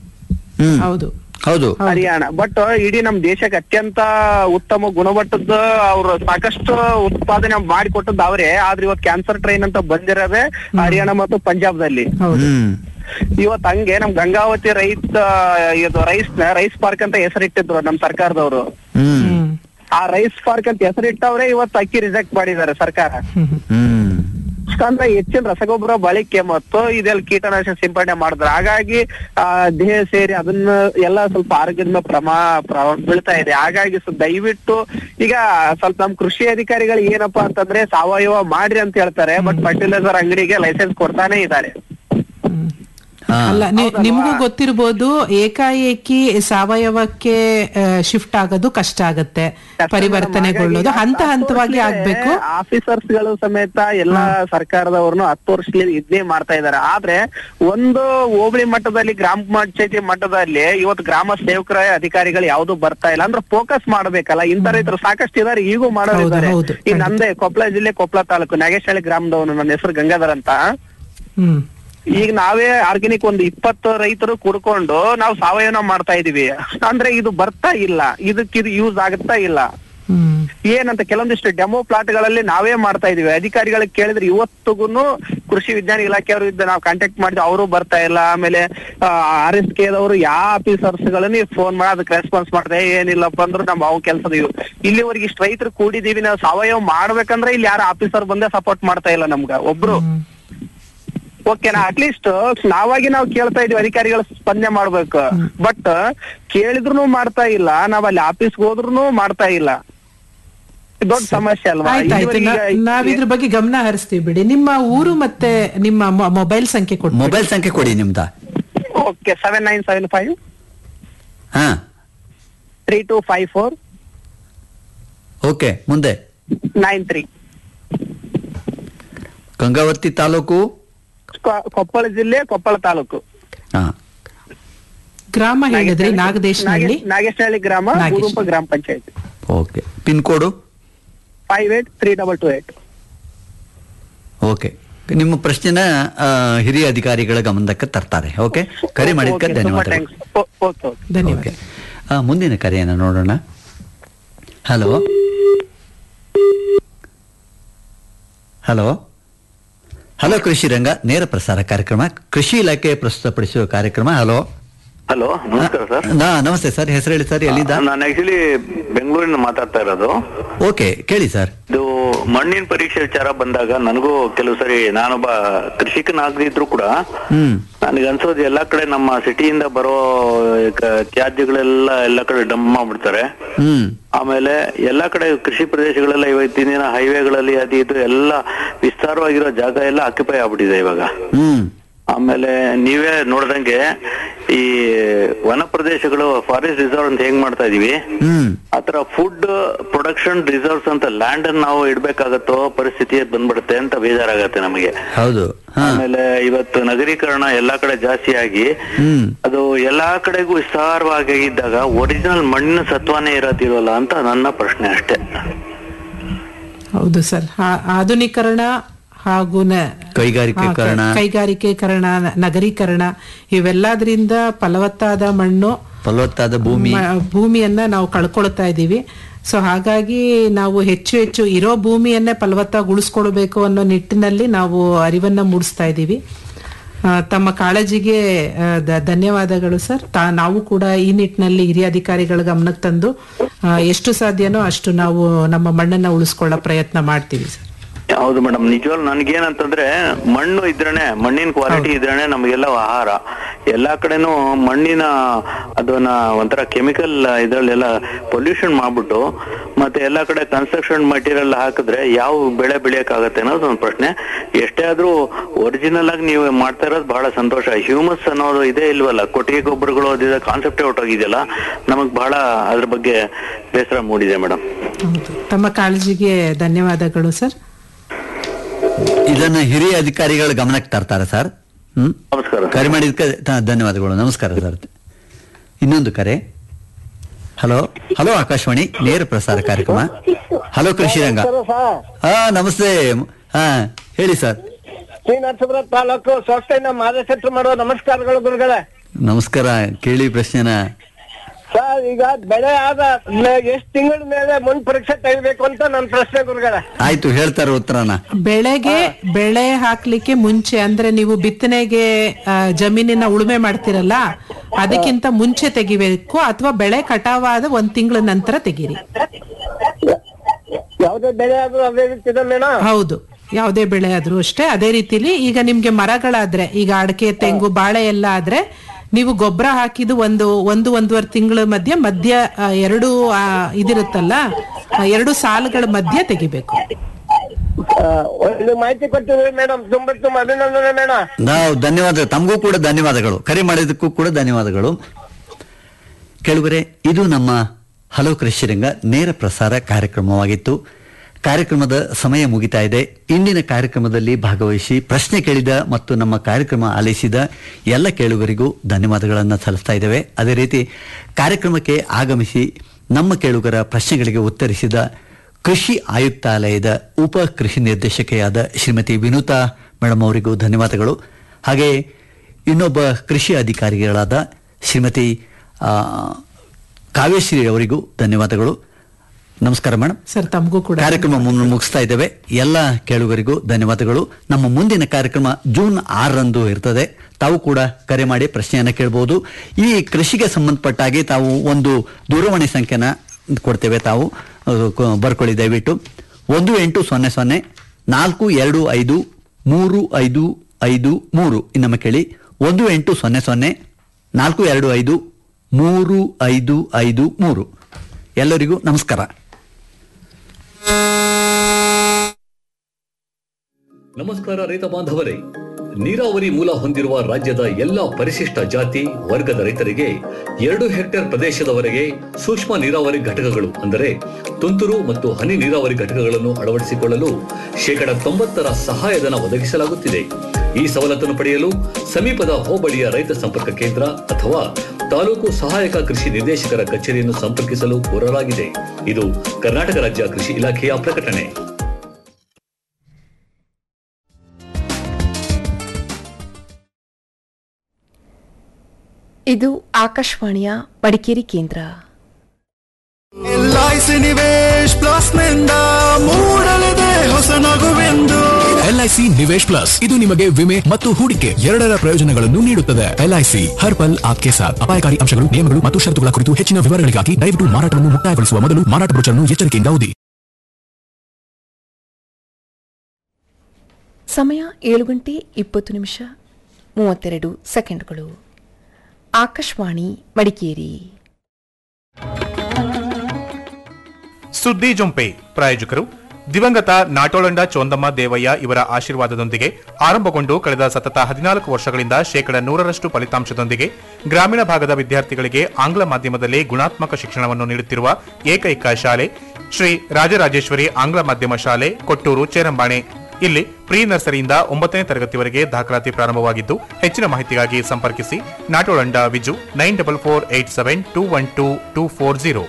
ಹೌದು ಹೌದು ಹರಿಯಾಣ ಬಟ್ ಇಡೀ ನಮ್ ದೇಶಕ್ಕೆ ಅತ್ಯಂತ ಉತ್ತಮ ಗುಣಮಟ್ಟದ ಅವ್ರು ಸಾಕಷ್ಟು ಉತ್ಪಾದನೆ ಮಾಡಿಕೊಟ್ಟದ್ದು ಅವರೇ ಆದ್ರೆ ಇವತ್ತು ಕ್ಯಾನ್ಸರ್ ಟ್ರೈನ್ ಅಂತ ಬಂದಿರೋದೇ ಹರಿಯಾಣ ಮತ್ತು ಪಂಜಾಬ್ದಲ್ಲಿ ಹ್ಮ್ ಇವತ್ ಹಂಗೆ ನಮ್ ಗಂಗಾವತಿ ರೈತ ಇದು ರೈಸ್ ರೈಸ್ ಪಾರ್ಕ್ ಅಂತ ಹೆಸರಿಟ್ಟಿದ್ರು ನಮ್ ಸರ್ಕಾರದವರು ಹ್ಮ್ ಆ ರೈಸ್ ಪಾರ್ಕ್ ಅಂತ ಹೆಸರಿಟ್ಟವ್ರೆ ಇವತ್ತು ಅಕ್ಕಿ ರಿಜೆಕ್ಟ್ ಮಾಡಿದ್ದಾರೆ ಸರ್ಕಾರ ಹ್ಮ್ ಅಂದ್ರೆ ಹೆಚ್ಚಿನ ರಸಗೊಬ್ಬರ ಬಳಕೆ ಮತ್ತು ಇದೆಲ್ಲ ಕೀಟನಾಶಕ ಸಿಂಪಡಣೆ ಮಾಡಿದ್ರು ಹಾಗಾಗಿ ಆ ದೇಹ ಸೇರಿ ಅದನ್ನ ಎಲ್ಲ ಸ್ವಲ್ಪ ಆರೋಗ್ಯದ ಮೇಲೆ ಪ್ರಮಾ ಪ್ರ- ಬೀಳ್ತಾ ಇದೆ ಹಾಗಾಗಿ ಸ್ವಲ್ಪ ದಯವಿಟ್ಟು ಈಗ ಸ್ವಲ್ಪ ನಮ್ ಕೃಷಿ ಅಧಿಕಾರಿಗಳು ಏನಪ್ಪಾ ಅಂತಂದ್ರೆ ಸಾವಯವ ಮಾಡ್ರಿ ಅಂತ ಹೇಳ್ತಾರೆ ಬಟ್ ಫರ್ಟಿಲೈಸರ್ ಅಂಗಡಿಗೆ ಲೈಸೆನ್ಸ್ ಕೊಡ್ತಾನೆ ಇದ್ದಾರೆ ಅಲ್ಲ ನಿ- ನಿಮ್ಗೂ ಗೊತ್ತಿರ್ಬೋದು ಏಕಾಏಕಿ ಸಾವಯವಕ್ಕೆ ಶಿಫ್ಟ್ ಆಗೋದು ಕಷ್ಟ ಆಗತ್ತೆ ಪರಿವರ್ತನೆಗೊಳ್ಳೋದು ಹಂತ ಹಂತವಾಗಿ ಆಗ್ಬೇಕು ಆಫೀಸರ್ಸ್ ಗಳು ಸಮೇತ ಎಲ್ಲಾ ಸರ್ಕಾರದವ್ರನ್ನು ಹತ್ತು ವರ್ಷದಲ್ಲಿ ಇದ್ನೇ ಮಾಡ್ತಾ ಇದಾರೆ ಆದ್ರೆ ಒಂದು ಹೋಬಳಿ ಮಟ್ಟದಲ್ಲಿ ಗ್ರಾಮ ಪಂಚಾಯತಿ ಮಟ್ಟದಲ್ಲಿ ಇವತ್ತು ಗ್ರಾಮ ಸೇವಕರ ಅಧಿಕಾರಿಗಳು ಯಾವ್ದು ಬರ್ತಾ ಇಲ್ಲ ಅಂದ್ರೆ ಫೋಕಸ್ ಮಾಡ್ಬೇಕಲ್ಲ ಇಂತ ರೈತರು ಸಾಕಷ್ಟು ಇದಾರೆ ಈಗೂ ಮಾಡೋರಿದ್ದಾರೆ ಹೌದು, ಈ ನಂದೇ ಕೊಪ್ಪಳ ಜಿಲ್ಲೆ ಕೊಪ್ಪಳ ತಾಲೂಕು ನಾಗೇಶಹಳ್ಳಿ ಗ್ರಾಮದವನು ನನ್ನ ಹೆಸರು ಗಂಗಾಧರ್ ಅಂತ ಹ್ಮ್ ಈಗ ನಾವೇ ಆರ್ಗ್ಯಾನಿಕ್ ಒಂದು ಇಪ್ಪತ್ತು ರೈತರು ಕುಡ್ಕೊಂಡು ನಾವು ಸಾವಯವ ಮಾಡ್ತಾ ಇದೀವಿ ಅಂದ್ರೆ ಇದು ಬರ್ತಾ ಇಲ್ಲ ಇದಕ್ಕೆ ಇದು ಯೂಸ್ ಆಗುತ್ತಾ ಇಲ್ಲ ಏನಂತ ಕೆಲವೊಂದಿಷ್ಟು ಡೆಮೋ ಪ್ಲಾಟ್ ಗಳಲ್ಲಿ ನಾವೇ ಮಾಡ್ತಾ ಇದೀವಿ ಅಧಿಕಾರಿಗಳಿಗೆ ಕೇಳಿದ್ರೆ ಇವತ್ತಿಗೂ ಕೃಷಿ ವಿಜ್ಞಾನ ಇಲಾಖೆಯವರು ಇದ್ದ ನಾವು ಕಾಂಟ್ಯಾಕ್ಟ್ ಮಾಡಿದ್ವಿ ಅವರು ಬರ್ತಾ ಇಲ್ಲ ಆಮೇಲೆ ಆರ್ ಎಸ್ ಕೆದವರು ಯಾವ ಆಫೀಸರ್ಸ್ ಗಳನ್ನ ಫೋನ್ ಮಾಡಿ ಅದಕ್ಕೆ ರೆಸ್ಪಾನ್ಸ್ ಮಾಡ್ದೆ ಏನಿಲ್ಲಪ್ಪ ಅಂದ್ರೆ ನಾವು ಅವು ಕೆಲಸದ ಇಲ್ಲಿವರೆಗೆ ಇಷ್ಟು ರೈತರು ಕೂಡಿದೀವಿ ನಾವು ಸಾವಯವ ಮಾಡ್ಬೇಕಂದ್ರೆ ಇಲ್ಲಿ ಯಾರು ಆಫೀಸರ್ ಬಂದೇ ಸಪೋರ್ಟ್ ಮಾಡ್ತಾ ಇಲ್ಲ ನಮ್ಗ ಒಬ್ರು ಓಕೆನಾ ಅಟ್ಲೀಸ್ಟ್ ನಾವಾಗಿ ನಾವು ಕೇಳ್ತಾ ಇದೀವಿ ಅಧಿಕಾರಿಗಳ ಸ್ಪಂದನೆ ಮಾಡ್ಬೇಕು ಬಟ್ ಕೇಳಿದ್ರು ಮಾಡ್ತಾ ಇಲ್ಲ ನಾವ್ ಅಲ್ಲಿ ಆಫೀಸ್ಗೆ ಹೋದ್ರು ಮಾಡ್ತಾ ಇಲ್ಲ ಇದು ದೊಡ್ಡ ಸಮಸ್ಯೆ ಅಲ್ವಾ ಆಯ್ತಾಯ್ತು ನಾ- ಇದುವರೆಗೆ ನಾವಿದ್ರ ಬಗ್ಗೆ ಗಮನ ಹರಿಸ್ತೀವಿ ಬಿಡಿ ನಿಮ್ಮ ಊರು ಮತ್ತೆ ನಿಮ್ಮ ಮೊ- ಮೊಬೈಲ್ ಸಂಖ್ಯೆ ಕೊಡಿ ಮೊಬೈಲ್ ಸಂಖ್ಯೆ ಕೊಡಿ ನಿಮ್ದ okay seven nine seven five ಹಾ three two five four okay ಮುಂದೆ ನೈನ್ ತ್ರೀ ಗಂಗಾವತಿ ತಾಲೂಕು ಕೊಪ್ಪಳ ಜಿಲ್ಲೆ ಕೊಪ್ಪಳ ತಾಲೂಕು ಹಾ ಗ್ರಾಮ ಹೇಳಿದ್ರಿ ನಾಗದೇಶನಹಳ್ಳಿ ನಾಗೇಶನಹಳ್ಳಿ ಗ್ರಾಮ ನಾಗೇಶ್. ಗುರುಂಪ ಗ್ರಾಮ panchayat okay pin code five eight three double two eight okay ನಿಮ್ಮ ಪ್ರಶ್ನೆನ ಆ, ಹಿರಿಯ ಅಧಿಕಾರಿಗಳ ಗಮನಕ್ಕೆ ತರ್ತಾರೆ ಓಕೆ ಕರೆ ಮಾಡಿದ್ದಕ್ಕೆ Okay, ತುಂಬಾ ಧನ್ಯವಾದಗಳು thanks. ಓ- ಓಕೆ ಓಕೆ ಧನ್ಯವಾದ ಓಕೆ ಆ, ಮುಂದಿನ ಕರೆಯನ್ನು ನೋಡೋಣ ಹಲೋ ಹಲೋ ಹಲೋ ಕೃಷಿ ರಂಗ ನೇರ ಪ್ರಸಾರ ಕಾರ್ಯಕ್ರಮ ಕೃಷಿ ಇಲಾಖೆ ಪ್ರಸ್ತುತಪಡಿಸುವ ಕಾರ್ಯಕ್ರಮ ಹಲೋ ಹಲೋ ನಮಸ್ಕಾರ ಸರ್ ನಾ ನಮಸ್ತೆ ಸರ್ ಹೆಸರು ಹೇಳಿ ಸರ್ ಎಲ್ಲಿದ್ದ ನಾನು ಆಕ್ಚುಲಿ ಬೆಂಗಳೂರಿನ ಮಾತಾಡ್ತಾ ಇರೋದು ಓಕೆ ಕೇಳಿ ಸರ್ ಇದು ಮಣ್ಣಿನ ಪರೀಕ್ಷೆ ವಿಚಾರ ಬಂದಾಗ ನನಗೂ ಕೆಲವು ಸರಿ ನಾನೊಬ್ಬ ಕೃಷಿಕನಾಗದಿದ್ರು ಕೂಡ ಹ್ಮ್ ನನಗೆ ಅನ್ಸೋದು ಎಲ್ಲಾ ಕಡೆ ನಮ್ಮ ಸಿಟಿಯಿಂದ ಬರೋ ಕ- ತ್ಯಾಜ್ಯಗಳೆಲ್ಲ ಎಲ್ಲಾ ಕಡೆ ಡಂಪ್ ಮಾಡ್ಬಿಡ್ತಾರೆ ಹ್ಮ್ ಆಮೇಲೆ ಎಲ್ಲಾ ಕಡೆ ಕೃಷಿ ಪ್ರದೇಶಗಳೆಲ್ಲ ಇವತ್ತಿನ ದಿನ ಹೈವೇಗಳಲ್ಲಿ ಅದು ಇದು ಎಲ್ಲ ವಿಸ್ತಾರವಾಗಿರೋ ಜಾಗ ಎಲ್ಲ ಆಕ್ಯುಪೈ ಆಗ್ಬಿಟ್ಟಿದೆ ಇವಾಗ ಹ್ಮ್ ಆಮೇಲೆ ನೀವೇ ನೋಡ್ದಂಗೆ ಈ ವನ ಪ್ರದೇಶಗಳು ಫಾರೆಸ್ಟ್ ರಿಸರ್ವ್ ಅಂತ ಹೆಂಗ್ ಮಾಡ್ತಾ ಇದೀವಿ ಹ್ಮ್ ಆತರ ಫುಡ್ ಪ್ರೊಡಕ್ಷನ್ ರಿಸರ್ವ್ಸ್ ಅಂತ ಲ್ಯಾಂಡ್ ಅನ್ನು ನಾವು ಇಡ್ಬೇಕಾಗತ್ತೋ ಪರಿಸ್ಥಿತಿ ಬಂದ್ಬಿಡುತ್ತೆ ಅಂತ ಬೇಜಾರಾಗತ್ತೆ ನಮಗೆ ಹೌದು ಹಾ ಆಮೇಲೆ ಇವತ್ತು ನಗರೀಕರಣ ಎಲ್ಲಾ ಕಡೆ ಜಾಸ್ತಿ ಆಗಿ ಹ್ಮ್ ಅದು ಎಲ್ಲಾ ಕಡೆಗೂ ವಿಸ್ತಾರವಾಗಿ ಇದ್ದಾಗ ಒರಿಜಿನಲ್ ಮಣ್ಣಿನ ಸತ್ವನೇ ಇರೋದಿರೋಲ್ಲ ಅಂತ ನನ್ನ ಪ್ರಶ್ನೆ ಅಷ್ಟೇ ಹೌದು ಸರ್ ಆ- ಆಧುನೀಕರಣ ಹಾಗೂ ನ- ಕೈಗಾರಿಕೀಕರಣ. ಆ, ಕ- ಕೈಗಾರಿಕೀಕರಣ ನ- ನಗರೀಕರಣ ಇವೆಲ್ಲದರಿಂದ ಫಲವತ್ತಾದ ಮಣ್ಣು ಫಲವತ್ತಾದ ಭೂಮಿ ಮ- ಭೂಮಿಯನ್ನ ನಾವು ಕಳ್ಕೊಳ್ತಾ ಇದ್ದೀವಿ ಸೊ ಹಾಗಾಗಿ ನಾವು ಹೆಚ್ಚು ಹೆಚ್ಚು ಇರೋ ಭೂಮಿಯನ್ನೇ ಫಲವತ್ತಾಗಿ ಉಳಿಸ್ಕೊಳ್ಬೇಕು ಅನ್ನೋ ನಿಟ್ಟಿನಲ್ಲಿ ನಾವು ಅರಿವನ್ನ ಮೂಡಿಸ್ತಾ ಇದ್ದೀವಿ ಆ, ತಮ್ಮ ಕಾಳಜಿಗೆ ಆ, ದ- ಧನ್ಯವಾದಗಳು ಸರ್ ತಾ ನಾವು ಕೂಡ ಈ ನಿಟ್ಟಿನಲ್ಲಿ ಹಿರಿಯ ಅಧಿಕಾರಿಗಳ ಗಮನಕ್ಕೆ ತಂದು ಆ, ಎಷ್ಟು ಸಾಧ್ಯನೋ ಅಷ್ಟು ನಾವು ನಮ್ಮ ಮಣ್ಣನ್ನ ಉಳಿಸ್ಕೊಳ್ಳೋ ಪ್ರಯತ್ನ ಮಾಡ್ತೀವಿ ಸರ್ ಹೌದು ಮೇಡಮ್ ನಿಜವಾಗ್ಲು ನನ್ಗೇನಂತಂದ್ರೆ ಮಣ್ಣು ಇದ್ರೇನೆ ಮಣ್ಣಿನ ಕ್ವಾಲಿಟಿ ಇದ್ರೇನೆ ನಮಗೆಲ್ಲ ಆಹಾರ ಎಲ್ಲಾ ಕಡೆನೂ ಮಣ್ಣಿನ ಅದನ್ನ ಒಂಥರ ಕೆಮಿಕಲ್ ಇದ್ರಲ್ಲೆಲ್ಲ ಪೊಲ್ಯೂಷನ್ ಮಾಡ್ಬಿಟ್ಟು ಮತ್ತೆ ಎಲ್ಲಾ ಕಡೆ ಕನ್ಸ್ಟ್ರಕ್ಷನ್ ಮಟೀರಿಯಲ್ ಹಾಕಿದ್ರೆ ಯಾವ ಬೆಳೆ ಬೆಳೆಯಕ್ಕಾಗತ್ತೆ ಅನ್ನೋದು ಒಂದು ಪ್ರಶ್ನೆ ಎಷ್ಟೇ ಆದ್ರೂ ಒರಿಜಿನಲ್ ಆಗಿ ನೀವು ಮಾಡ್ತಾ ಇರೋದು ಬಹಳ ಸಂತೋಷ ಹ್ಯೂಮಸ್ ಅನ್ನೋದು ಇದೇ ಇಲ್ವಲ್ಲ ಕೊಟ್ಟಿಗೆ ಗೊಬ್ಬರಗಳು ಅದಿದೆ ಕಾನ್ಸೆಪ್ಟೇ ಹೊಟ್ಟೋಗಿದೆಯಲ್ಲ ನಮಗ್ ಬಹಳ ಅದ್ರ ಬಗ್ಗೆ ಬೇಸರ ಮೂಡಿದೆ ಮೇಡಮ್ ಹೌದು ತಮ್ಮ ಕಾಳಜಿಗೆ ಧನ್ಯವಾದಗಳು ಸರ್ ಇದನ್ನ ಹಿರಿಯ ಅಧಿಕಾರಿಗಳ ಗಮನಕ್ಕೆ ತರ್ತಾರೆ ಸರ್ ಹ್ಮ್ ನಮಸ್ಕಾರ ಕರೆ ಮಾಡಿದ್ದಕ್ಕೆ ತ- ಧನ್ಯವಾದಗಳು ನಮಸ್ಕಾರ ಸರ್ ಇನ್ನೊಂದು ಕರೆ ಹಲೋ ಹಲೋ ಆಕಾಶವಾಣಿ ನೇರ ಪ್ರಸಾರ ಕಾರ್ಯಕ್ರಮ ಹಲೋ ಕೃಷಿ ರಂಗ ಹಾ ನಮಸ್ತೆ ಹಾ ಹೇಳಿ ಸರ್ ಶ್ರೀ ನರಸೀಪುರ ತಾಲೂಕು ಸೊಸೈನ ಮಾದಶೆಟ್ರು ಮಾಡೋ ನಮಸ್ಕಾರಗಳು ಗುರುಗಳೇ ನಮಸ್ಕಾರ ಕೇಳಿ ಪ್ರಶ್ನೆನ ಸರ್ ಈಗ ಬೆಳೆ ಆದ ಎಷ್ಟು ತಿಂಗಳ ಮೇಲೆ ಮುನ್ ಪರೀಕ್ಷೆ ತೆಗಿಬೇಕು ಅಂತ ನನ್ನ ಪ್ರಶ್ನೆ ಗುರುಗಳೇ ಆಯ್ತು ಹೇಳ್ತಾರೆ ಉತ್ತರನ ಬೆಳೆಗೆ ಬೆಳೆ ಹಾಕ್ಲಿಕ್ಕೆ ಮುಂಚೆ ಅಂದ್ರೆ ನೀವು ಬಿತ್ತನೆಗೆ ಆ, ಜಮೀನಿನ ಉಳುಮೆ ಮಾಡ್ತಿರಲ್ಲ ಅದಕ್ಕಿಂತ ಮುಂಚೆ ತೆಗಿಬೇಕು ಅಥವಾ ಬೆಳೆ ಕಟಾವಾದ ಒಂದ್ ತಿಂಗಳ ನಂತರ ತೆಗೀರಿ ಯಾವ್ದೇ ಬೆಳೆ ಆದ್ರೂ ಅದೇ ರೀತಿ ಇದೆ ಮೇಡಮ್ ಹೌದು ಯಾವುದೇ ಬೆಳೆ ಆದ್ರೂ ಅಷ್ಟೇ ಅದೇ ರೀತಿಲಿ ಈಗ ನಿಮ್ಗೆ ಮರಗಳಾದ್ರೆ ಈಗ ಅಡಕೆ ತೆಂಗು ಬಾಳೆ ಎಲ್ಲ ಆದ್ರೆ ನೀವು ಗೊಬ್ಬರ ಹಾಕಿದ್ದು ಒಂದು ಒಂದು ಒಂದೂವರೆ ತಿಂಗಳ ಮಧ್ಯೆ ಮಧ್ಯ ಆ, ಎರಡು ಆ, ಇದಿರುತ್ತಲ್ಲ ಆ, ಎರಡು ಸಾಲುಗಳ ಮಧ್ಯೆ ತೆಗಿಬೇಕು ಒಂದು ಮಾಹಿತಿ ಕೊಟ್ಟಿದ್ರಿ ಮೇಡಮ್ ತುಂಬಾ ತುಂಬಾ ಅಭಿನಂದನೆ ಮೇಡಮ್ ನಾವು ಧನ್ಯವಾದ ತಮಗೂ ಕೂಡ ಧನ್ಯವಾದಗಳು ಕರೆ ಮಾಡಿದ್ದಕ್ಕೂ ಕೂಡ ಧನ್ಯವಾದಗಳು ಕೇಳುಗರೆ ಇದು ನಮ್ಮ ಹಲೋ ಕೃಷಿ ರಂಗ ನೇರ ಪ್ರಸಾರ ಕಾರ್ಯಕ್ರಮವಾಗಿತ್ತು ಕಾರ್ಯಕ್ರಮದ ಸಮಯ ಮುಗಿತಾ ಇದೆ ಇಂದಿನ ಕಾರ್ಯಕ್ರಮದಲ್ಲಿ ಭಾಗವಹಿಸಿ ಪ್ರಶ್ನೆ ಕೇಳಿದ ಮತ್ತು ನಮ್ಮ ಕಾರ್ಯಕ್ರಮ ಆಲಿಸಿದ ಎಲ್ಲ ಕೇಳುಗರಿಗೂ ಧನ್ಯವಾದಗಳನ್ನು ಸಲ್ಲಿಸ್ತಾ ಇದ್ದೇವೆ ಅದೇ ರೀತಿ ಕಾರ್ಯಕ್ರಮಕ್ಕೆ ಆಗಮಿಸಿ ನಮ್ಮ ಕೇಳುಗರ ಪ್ರಶ್ನೆಗಳಿಗೆ ಉತ್ತರಿಸಿದ ಕೃಷಿ ಆಯುಕ್ತಾಲಯದ ಉಪ ಕೃಷಿ ನಿರ್ದೇಶಕೆಯಾದ ಶ್ರೀಮತಿ ವಿನುತಾ ಮೇಡಮ್ ಅವರಿಗೂ ಧನ್ಯವಾದಗಳು ಹಾಗೆ ಇನ್ನೊಬ್ಬ ಕೃಷಿ ಅಧಿಕಾರಿಗಳಾದ ಶ್ರೀಮತಿ ಆ, ಕಾವ್ಯಶ್ರೀ ಅವರಿಗೂ ಧನ್ಯವಾದಗಳು ನಮಸ್ಕಾರ ಮೇಡಮ್ ಸರ್ ತಮಗೂ ಕೂಡ ಕಾರ್ಯಕ್ರಮ ಮುನ್- ಮುಗಿಸ್ತಾ ಇದ್ದೇವೆ ಎಲ್ಲ ಕೇಳುಗರಿಗೂ ಧನ್ಯವಾದಗಳು ನಮ್ಮ ಮುಂದಿನ ಕಾರ್ಯಕ್ರಮ ಜೂನ್ ಆರರಂದು ಇರ್ತದೆ ತಾವು ಕೂಡ ಕರೆ ಮಾಡಿ ಪ್ರಶ್ನೆಯನ್ನ ಕೇಳಬಹುದು ಈ ಕೃಷಿಗೆ ಸಂಬಂಧಪಟ್ಟ ಹಾಗೆ ತಾವು ಒಂದು ದೂರವಾಣಿ ಸಂಖ್ಯೆನ ಕೊಡ್ತೇವೆ ತಾವು ಅದು ಕ- ಬರ್ಕೊಳ್ಳಿ ದಯವಿಟ್ಟು ಒಂದು ಎಂಟು ಸೊನ್ನೆ ಸೊನ್ನೆ ನಾಲ್ಕು ಎರಡು ಐದು ಮೂರು ಐದು ಐದು ಮೂರು ಇನ್ನೊಮ್ಮೆ ಕೇಳಿ ಒಂದು ಎಂಟು ಸೊನ್ನೆ ಸೊನ್ನೆ ನಾಲ್ಕು ಎರಡು ಐದು ಮೂರು ಐದು ಐದು ಮೂರು ಎಲ್ಲರಿಗೂ ನಮಸ್ಕಾರ ನಮಸ್ಕಾರ ರೈತ ಬಾಂಧವರೇ ನೀರಾವರಿ ಮೂಲ ಹೊಂದಿರುವ ರಾಜ್ಯದ ಎಲ್ಲ ಪರಿಶಿಷ್ಟ ಜಾತಿ ವರ್ಗದ ರೈತರಿಗೆ ಎರಡು ಹೆಕ್ಟೇರ್ ಪ್ರದೇಶದವರೆಗೆ ಸೂಕ್ಷ್ಮ ನೀರಾವರಿ ಘಟಕಗಳು ಅಂದರೆ ತುಂತುರು ಮತ್ತು ಹನಿ ನೀರಾವರಿ ಘಟಕಗಳನ್ನು ಅಳವಡಿಸಿಕೊಳ್ಳಲು ಶೇಕಡ ತೊಂಬತ್ತರ ಸಹಾಯಧನ ಒದಗಿಸಲಾಗುತ್ತಿದೆ ಈ ಸವಲತ್ತನ್ನು ಪಡೆಯಲು ಸಮೀಪದ ಹೋಬಳಿಯ ರೈತ ಸಂಪರ್ಕ ಕೇಂದ್ರ ಅಥವಾ ತಾಲೂಕು ಸಹಾಯಕ ಕೃಷಿ ನಿರ್ದೇಶಕರ ಕಚೇರಿಯನ್ನು ಸಂಪರ್ಕಿಸಲು ಕೋರಲಾಗಿದೆ ಇದು ಕರ್ನಾಟಕ ರಾಜ್ಯ ಕೃಷಿ ಇಲಾಖೆಯ ಪ್ರಕಟಣೆ ಇದು ಆಕಾಶವಾಣಿಯ ಮಡಿಕೇರಿ ಕೇಂದ್ರ ಎಲ್ಐಸಿ ನಿವೇಶ್ ಪ್ಲಸ್ ನಿಂದ ಮೂಡಲಿದೆ ಹೊಸ ನಗುವೆಂದು ಎಲ್ಐಸಿ ನಿವೇಶ್ ಪ್ಲಸ್ ಇದು ನಿಮಗೆ ವಿಮೆ ಮತ್ತು ಹೂಡಿಕೆ ಎರಡರ ಪ್ರಯೋಜನಗಳನ್ನು ನೀಡುತ್ತದೆ ಎಲ್ಐಸಿ ಹರ್ ಪಲ್ ಆಪ್ಕೆ ಸಾಥ್ ಅಪಾಯಕಾರಿ ಅಂಶಗಳು ನಿಯಮಗಳು ಮತ್ತು ಷರತ್ತುಗಳ ಕುರಿತು ಹೆಚ್ಚಿನ ವಿವರಗಳಿಗಾಗಿ ದಯವಿಟ್ಟು ಮಾರಾಟವನ್ನು ಮುಕ್ತಾಯಗೊಳಿಸುವ ಮೊದಲು ಮಾರಾಟ ಬ್ರೋಚರ್ನ್ನು ಎಚ್ಚರಿಕೆಯಿಂದ ಓದಿ ಸಮಯ ಏಳು ಗಂಟೆ ಇಪ್ಪತ್ತು ನಿಮಿಷ ಮೂವತ್ತೆರಡು ಸೆಕೆಂಡ್ಗಳು ಆಕಾಶವಾಣಿ ಮಡಿಕೇರಿ ಸುದ್ದಿ ಜೊಂಪೆ ಪ್ರಾಯೋಜಕರು ದಿವಂಗತ ನಾಟೋಳಂಡ ಚೋಂದಮ್ಮ ದೇವಯ್ಯ ಇವರ ಆಶೀರ್ವಾದದೊಂದಿಗೆ ಆರಂಭಗೊಂಡು ಕಳೆದ ಸತತ ಹದಿನಾಲ್ಕು ವರ್ಷಗಳಿಂದ ಶೇಕಡ ನೂರರಷ್ಟು ಫಲಿತಾಂಶದೊಂದಿಗೆ ಗ್ರಾಮೀಣ ಭಾಗದ ವಿದ್ಯಾರ್ಥಿಗಳಿಗೆ ಆಂಗ್ಲ ಮಾಧ್ಯಮದಲ್ಲಿ ಗುಣಾತ್ಮಕ ಶಿಕ್ಷಣವನ್ನು ನೀಡುತ್ತಿರುವ ಏಕೈಕ ಶಾಲೆ ಶ್ರೀ ರಾಜರಾಜೇಶ್ವರಿ ಆಂಗ್ಲ ಮಾಧ್ಯಮ ಶಾಲೆ ಕೊಟ್ಟೂರು ಚೇರಂಬಾಣೆ ಇಲ್ಲಿ ಪ್ರೀ ನರ್ಸರಿಯಿಂದ ಒಂಬತ್ತನೇ ತರಗತಿವರೆಗೆ ದಾಖಲಾತಿ ಪ್ರಾರಂಭವಾಗಿದ್ದು ಹೆಚ್ಚಿನ ಮಾಹಿತಿಗಾಗಿ ಸಂಪರ್ಕಿಸಿ Natolanda Viju nine double four eight seven two one two two four zero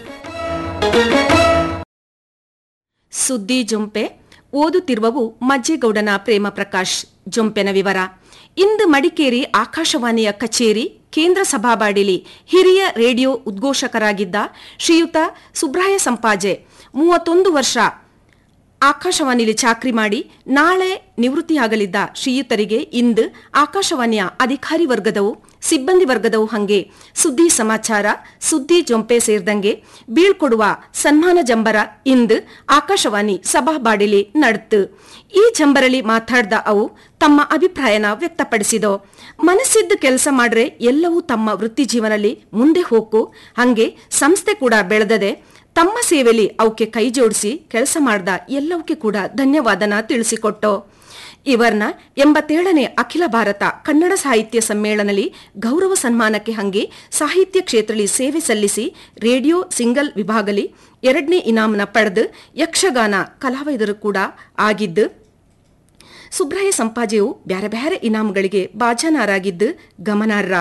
ಸುದ್ದಿ ಜೊಂಪೆ ಓದುತ್ತಿರುವವು ಮಜ್ಜೇಗೌಡನ ಪ್ರೇಮ ಪ್ರಕಾಶ್ ಜೊಂಪೆನ ವಿವರ ಇಂದು ಮಡಿಕೇರಿ ಆಕಾಶವಾಣಿಯ ಕಚೇರಿ ಕೇಂದ್ರ ಸಭಾಬಾಡಿಲಿ ಹಿರಿಯ ರೇಡಿಯೋ ಉದ್ಘೋಷಕರಾಗಿದ್ದ ಶ್ರೀಯುತ ಸುಬ್ರಾಯ ಸಂಪಾಜೆ ಮೂವತ್ತೊಂದು ವರ್ಷ ಆಕಾಶವಾಣಿಲಿ ಚಾಕ್ರಿ ಮಾಡಿ ನಾಳೆ ನಿವೃತ್ತಿಯಾಗಲಿದ್ದ ಶ್ರೀಯುತರಿಗೆ ಇಂದು ಆಕಾಶವಾಣಿಯ ಅಧಿಕಾರಿ ವರ್ಗದವು ಸಿಬ್ಬಂದಿ ವರ್ಗದವು ಹಂಗೆ ಸುದ್ದಿ ಸಮಾಚಾರ ಸುದ್ದಿ ಜೊಂಪೆ ಸೇರಿದಂಗೆ ಬೀಳ್ಕೊಡುವ ಸನ್ಮಾನ ಜಂಬರ ಇಂದು ಆಕಾಶವಾಣಿ ಸಭಾಬಾಡಿಲಿ ನಡೆತು ಈ ಜಂಬರಲಿ ಮಾತಾಡ್ದ ಅವು ತಮ್ಮ ಅಭಿಪ್ರಾಯನ ವ್ಯಕ್ತಪಡಿಸಿದೋ ಮನಸ್ಸಿದ್ದು ಕೆಲಸ ಮಾಡ್ರೆ ಎಲ್ಲವೂ ತಮ್ಮ ವೃತ್ತಿ ಜೀವನದಲ್ಲಿ ಮುಂದೆ ಹೋಗು ಹಂಗೆ ಸಂಸ್ಥೆ ಕೂಡ ಬೆಳೆದದೆ ತಮ್ಮ ಸೇವೆಲಿ ಅವಕ್ಕೆ ಕೈ ಜೋಡಿಸಿ ಕೆಲಸ ಮಾಡ್ದ ಎಲ್ಲವಕ್ಕೆ ಕೂಡ ಧನ್ಯವಾದನ ತಿಳಿಸಿಕೊಟ್ಟೋ ಇವರ್ನ ಎಂಬತ್ತೇಳನೇ ಅಖಿಲ ಭಾರತ ಕನ್ನಡ ಸಾಹಿತ್ಯ ಸಮ್ಮೇಳನದಲ್ಲಿ ಗೌರವ ಸನ್ಮಾನಕ್ಕೆ ಹಂಗೆ ಸಾಹಿತ್ಯ ಕ್ಷೇತ್ರದಲ್ಲಿ ಸೇವೆ ಸಲ್ಲಿಸಿ ರೇಡಿಯೋ ಸಿಂಗಲ್ ವಿಭಾಗಲಿ ಎರಡನೇ ಇನಾಮನ ಪಡೆದು ಯಕ್ಷಗಾನ ಕಲಾವಿದರು ಕೂಡ ಆಗಿದ್ದು ಸುಬ್ರಾಯ ಸಂಪಾಜೆಯು ಬ್ಯಾರೆ ಬ್ಯಾರೆ ಇನಾಮಗಳಿಗೆ ಭಾಜನರಾಗಿದ್ದು ಗಮನಾರ್ಹ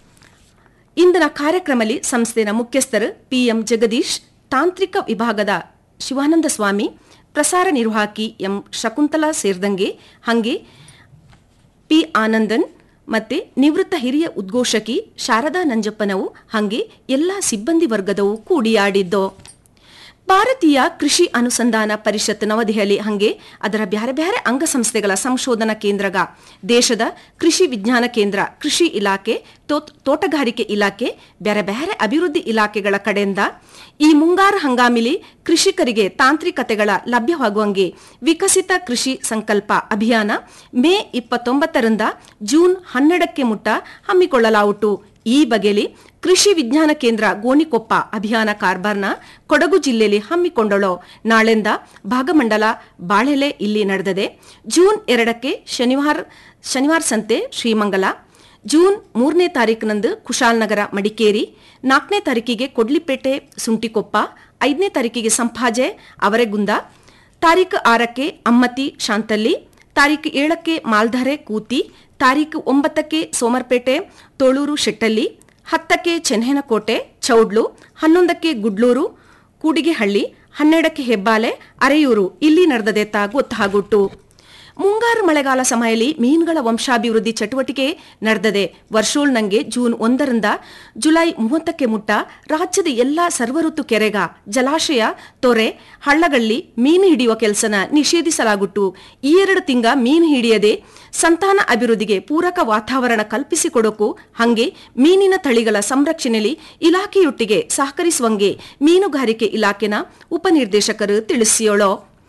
ಇಂದಿನ ಕಾರ್ಯಕ್ರಮದಲ್ಲಿ ಸಂಸ್ಥೆಯ ಮುಖ್ಯಸ್ಥರು ಪಿಎಂ ಜಗದೀಶ್ ತಾಂತ್ರಿಕ ವಿಭಾಗದ ಶಿವಾನಂದ ಸ್ವಾಮಿ ಪ್ರಸಾರ ನಿರ್ವಾಹಕಿ ಎಂ ಶಕುಂತಲಾ ಸೇರಿದಂಗೆ ಹಂಗೆ ಪಿ ಆನಂದನ್ ಮತ್ತೆ ನಿವೃತ್ತ ಹಿರಿಯ ಉದ್ಘೋಷಕಿ ಶಾರದಾ ನಂಜಪ್ಪನವು ಹಂಗೆ ಎಲ್ಲ ಸಿಬ್ಬಂದಿ ವರ್ಗದವು ಕೂಡಿಯಾಡಿದ್ದೋ ಭಾರತೀಯ ಕೃಷಿ ಅನುಸಂಧಾನ ಪರಿಷತ್ ನವದೆಹಲಿ ಹಂಗೆ ಅದರ ಬ್ಯಾರೆ ಬ್ಯಾರೆ ಅಂಗಸಂಸ್ಥೆಗಳ ಸಂಶೋಧನಾ ಕೇಂದ್ರಗ ದೇಶದ ಕೃಷಿ ವಿಜ್ಞಾನ ಕೇಂದ್ರ ಕೃಷಿ ಇಲಾಖೆ ತೋಟ್- ತೋಟಗಾರಿಕೆ ಇಲಾಖೆ ಬ್ಯಾರೆ ಬ್ಯಾರೆ ಅಭಿವೃದ್ಧಿ ಇಲಾಖೆಗಳ ಕಡೆಯಿಂದ ಈ ಮುಂಗಾರು ಹಂಗಾಮಿಲಿ ಕೃಷಿಕರಿಗೆ ತಾಂತ್ರಿಕತೆಗಳ ಲಭ್ಯವಾಗುವಂಗೆ ವಿಕಸಿತ ಕೃಷಿ ಸಂಕಲ್ಪ ಅಭಿಯಾನ ಮೇ ಇಪ್ಪತ್ತೊಂಬತ್ತರಿಂದ ಜೂನ್ ಹನ್ನೆರಡಕ್ಕೆ ಮುಟ್ಟ ಹಮ್ಮಿಕೊಳ್ಳಲಾಯಿತು ಈ ಬಗೆಯಲ್ಲಿ ಕೃಷಿ ವಿಜ್ಞಾನ ಕೇಂದ್ರ ಗೋಣಿಕೊಪ್ಪ ಅಭಿಯಾನ ಕಾರ್ಬಾರ್ನ ಕೊಡಗು ಜಿಲ್ಲೆಯಲ್ಲಿ ಹಮ್ಮಿಕೊಂಡಳೋ ನಾಳೆಂದ ಭಾಗಮಂಡಲ ಬಾಳೆಲೆ ಇಲ್ಲಿ ನಡೆದದೆ ಜೂನ್ ಎರಡಕ್ಕೆ ಶನಿವಾರ ಶನಿವಾರ ಸಂತೆ ಶ್ರೀಮಂಗಲ ಜೂನ್ ಮೂರನೇ ತಾರೀಕಿನಂದು ಕುಶಾಲನಗರ ಮಡಿಕೇರಿ ನಾಲ್ಕನೇ ತಾರೀಕಿಗೆ ಕೊಡ್ಲಿಪೇಟೆ ಸುಂಟಿಕೊಪ್ಪ ಐದನೇ ತಾರೀಕಿಗೆ ಸಂಪಾಜೆ ಅವರೆಗುಂದ ತಾರೀಕು ಆರಕ್ಕೆ ಅಮ್ಮತಿ ಶಾಂತಲ್ಲಿ ತಾರೀಕು ಏಳಕ್ಕೆ ಮಾಲ್ಧಾರೆ ಕೂತಿ ತಾರೀಕು ಒಂಬತ್ತಕ್ಕೆ ಸೋಮರ್ಪೇಟೆ ತೋಳೂರು ಶೆಟ್ಟಲ್ಲಿ ಹತ್ತಕ್ಕೆ ಚೆನ್ನಹನಕೋಟೆ ಚೌಡ್ಲು ಹನ್ನೊಂದಕ್ಕೆ ಗುಡ್ಲೂರು ಕೂಡಿಗೆಹಳ್ಳಿ ಹನ್ನೆರಡಕ್ಕೆ ಹೆಬ್ಬಾಲೆ ಅರೆಯೂರು ಇಲ್ಲಿ ನಡೆದದೆತ್ತ ಗೊತ್ತಾಗುಟ್ಟು ಮುಂಗಾರು ಮಳೆಗಾಲ ಸಮಯದಲ್ಲಿ ಮೀನುಗಳ ವಂಶಾಭಿವೃದ್ಧಿ ಚಟುವಟಿಕೆ ನಡೆದದೆ ವರ್ಷೋಳ್ನಂಗೆ ಜೂನ್ ಒಂದರಿಂದ ಜುಲೈ ಮೂವತ್ತಕ್ಕೆ ಮುಟ್ಟ ರಾಜ್ಯದ ಎಲ್ಲಾ ಸರ್ವಋತು ಕೆರೆಗ ಜಲಾಶಯ ತೊರೆ ಹಳ್ಳಗಳಲ್ಲಿ ಮೀನು ಹಿಡಿಯುವ ಕೆಲಸನ ನಿಷೇಧಿಸಲಾಗುಟ್ಟು ಈ ಎರಡು ತಿಂಗ ಮೀನು ಹಿಡಿಯದೆ ಸಂತಾನ ಅಭಿವೃದ್ಧಿಗೆ ಪೂರಕ ವಾತಾವರಣ ಕಲ್ಪಿಸಿಕೊಡೋಕು ಹಂಗೆ ಮೀನಿನ ತಳಿಗಳ ಸಂರಕ್ಷಣೆಯಲ್ಲಿ ಇಲಾಖೆಯೊಟ್ಟಿಗೆ ಸಹಕರಿಸುವಂಗೆ ಮೀನುಗಾರಿಕೆ ಇಲಾಖೆನ ಉಪನಿರ್ದೇಶಕರು ತಿಳಿಸಿಯೋಳೋ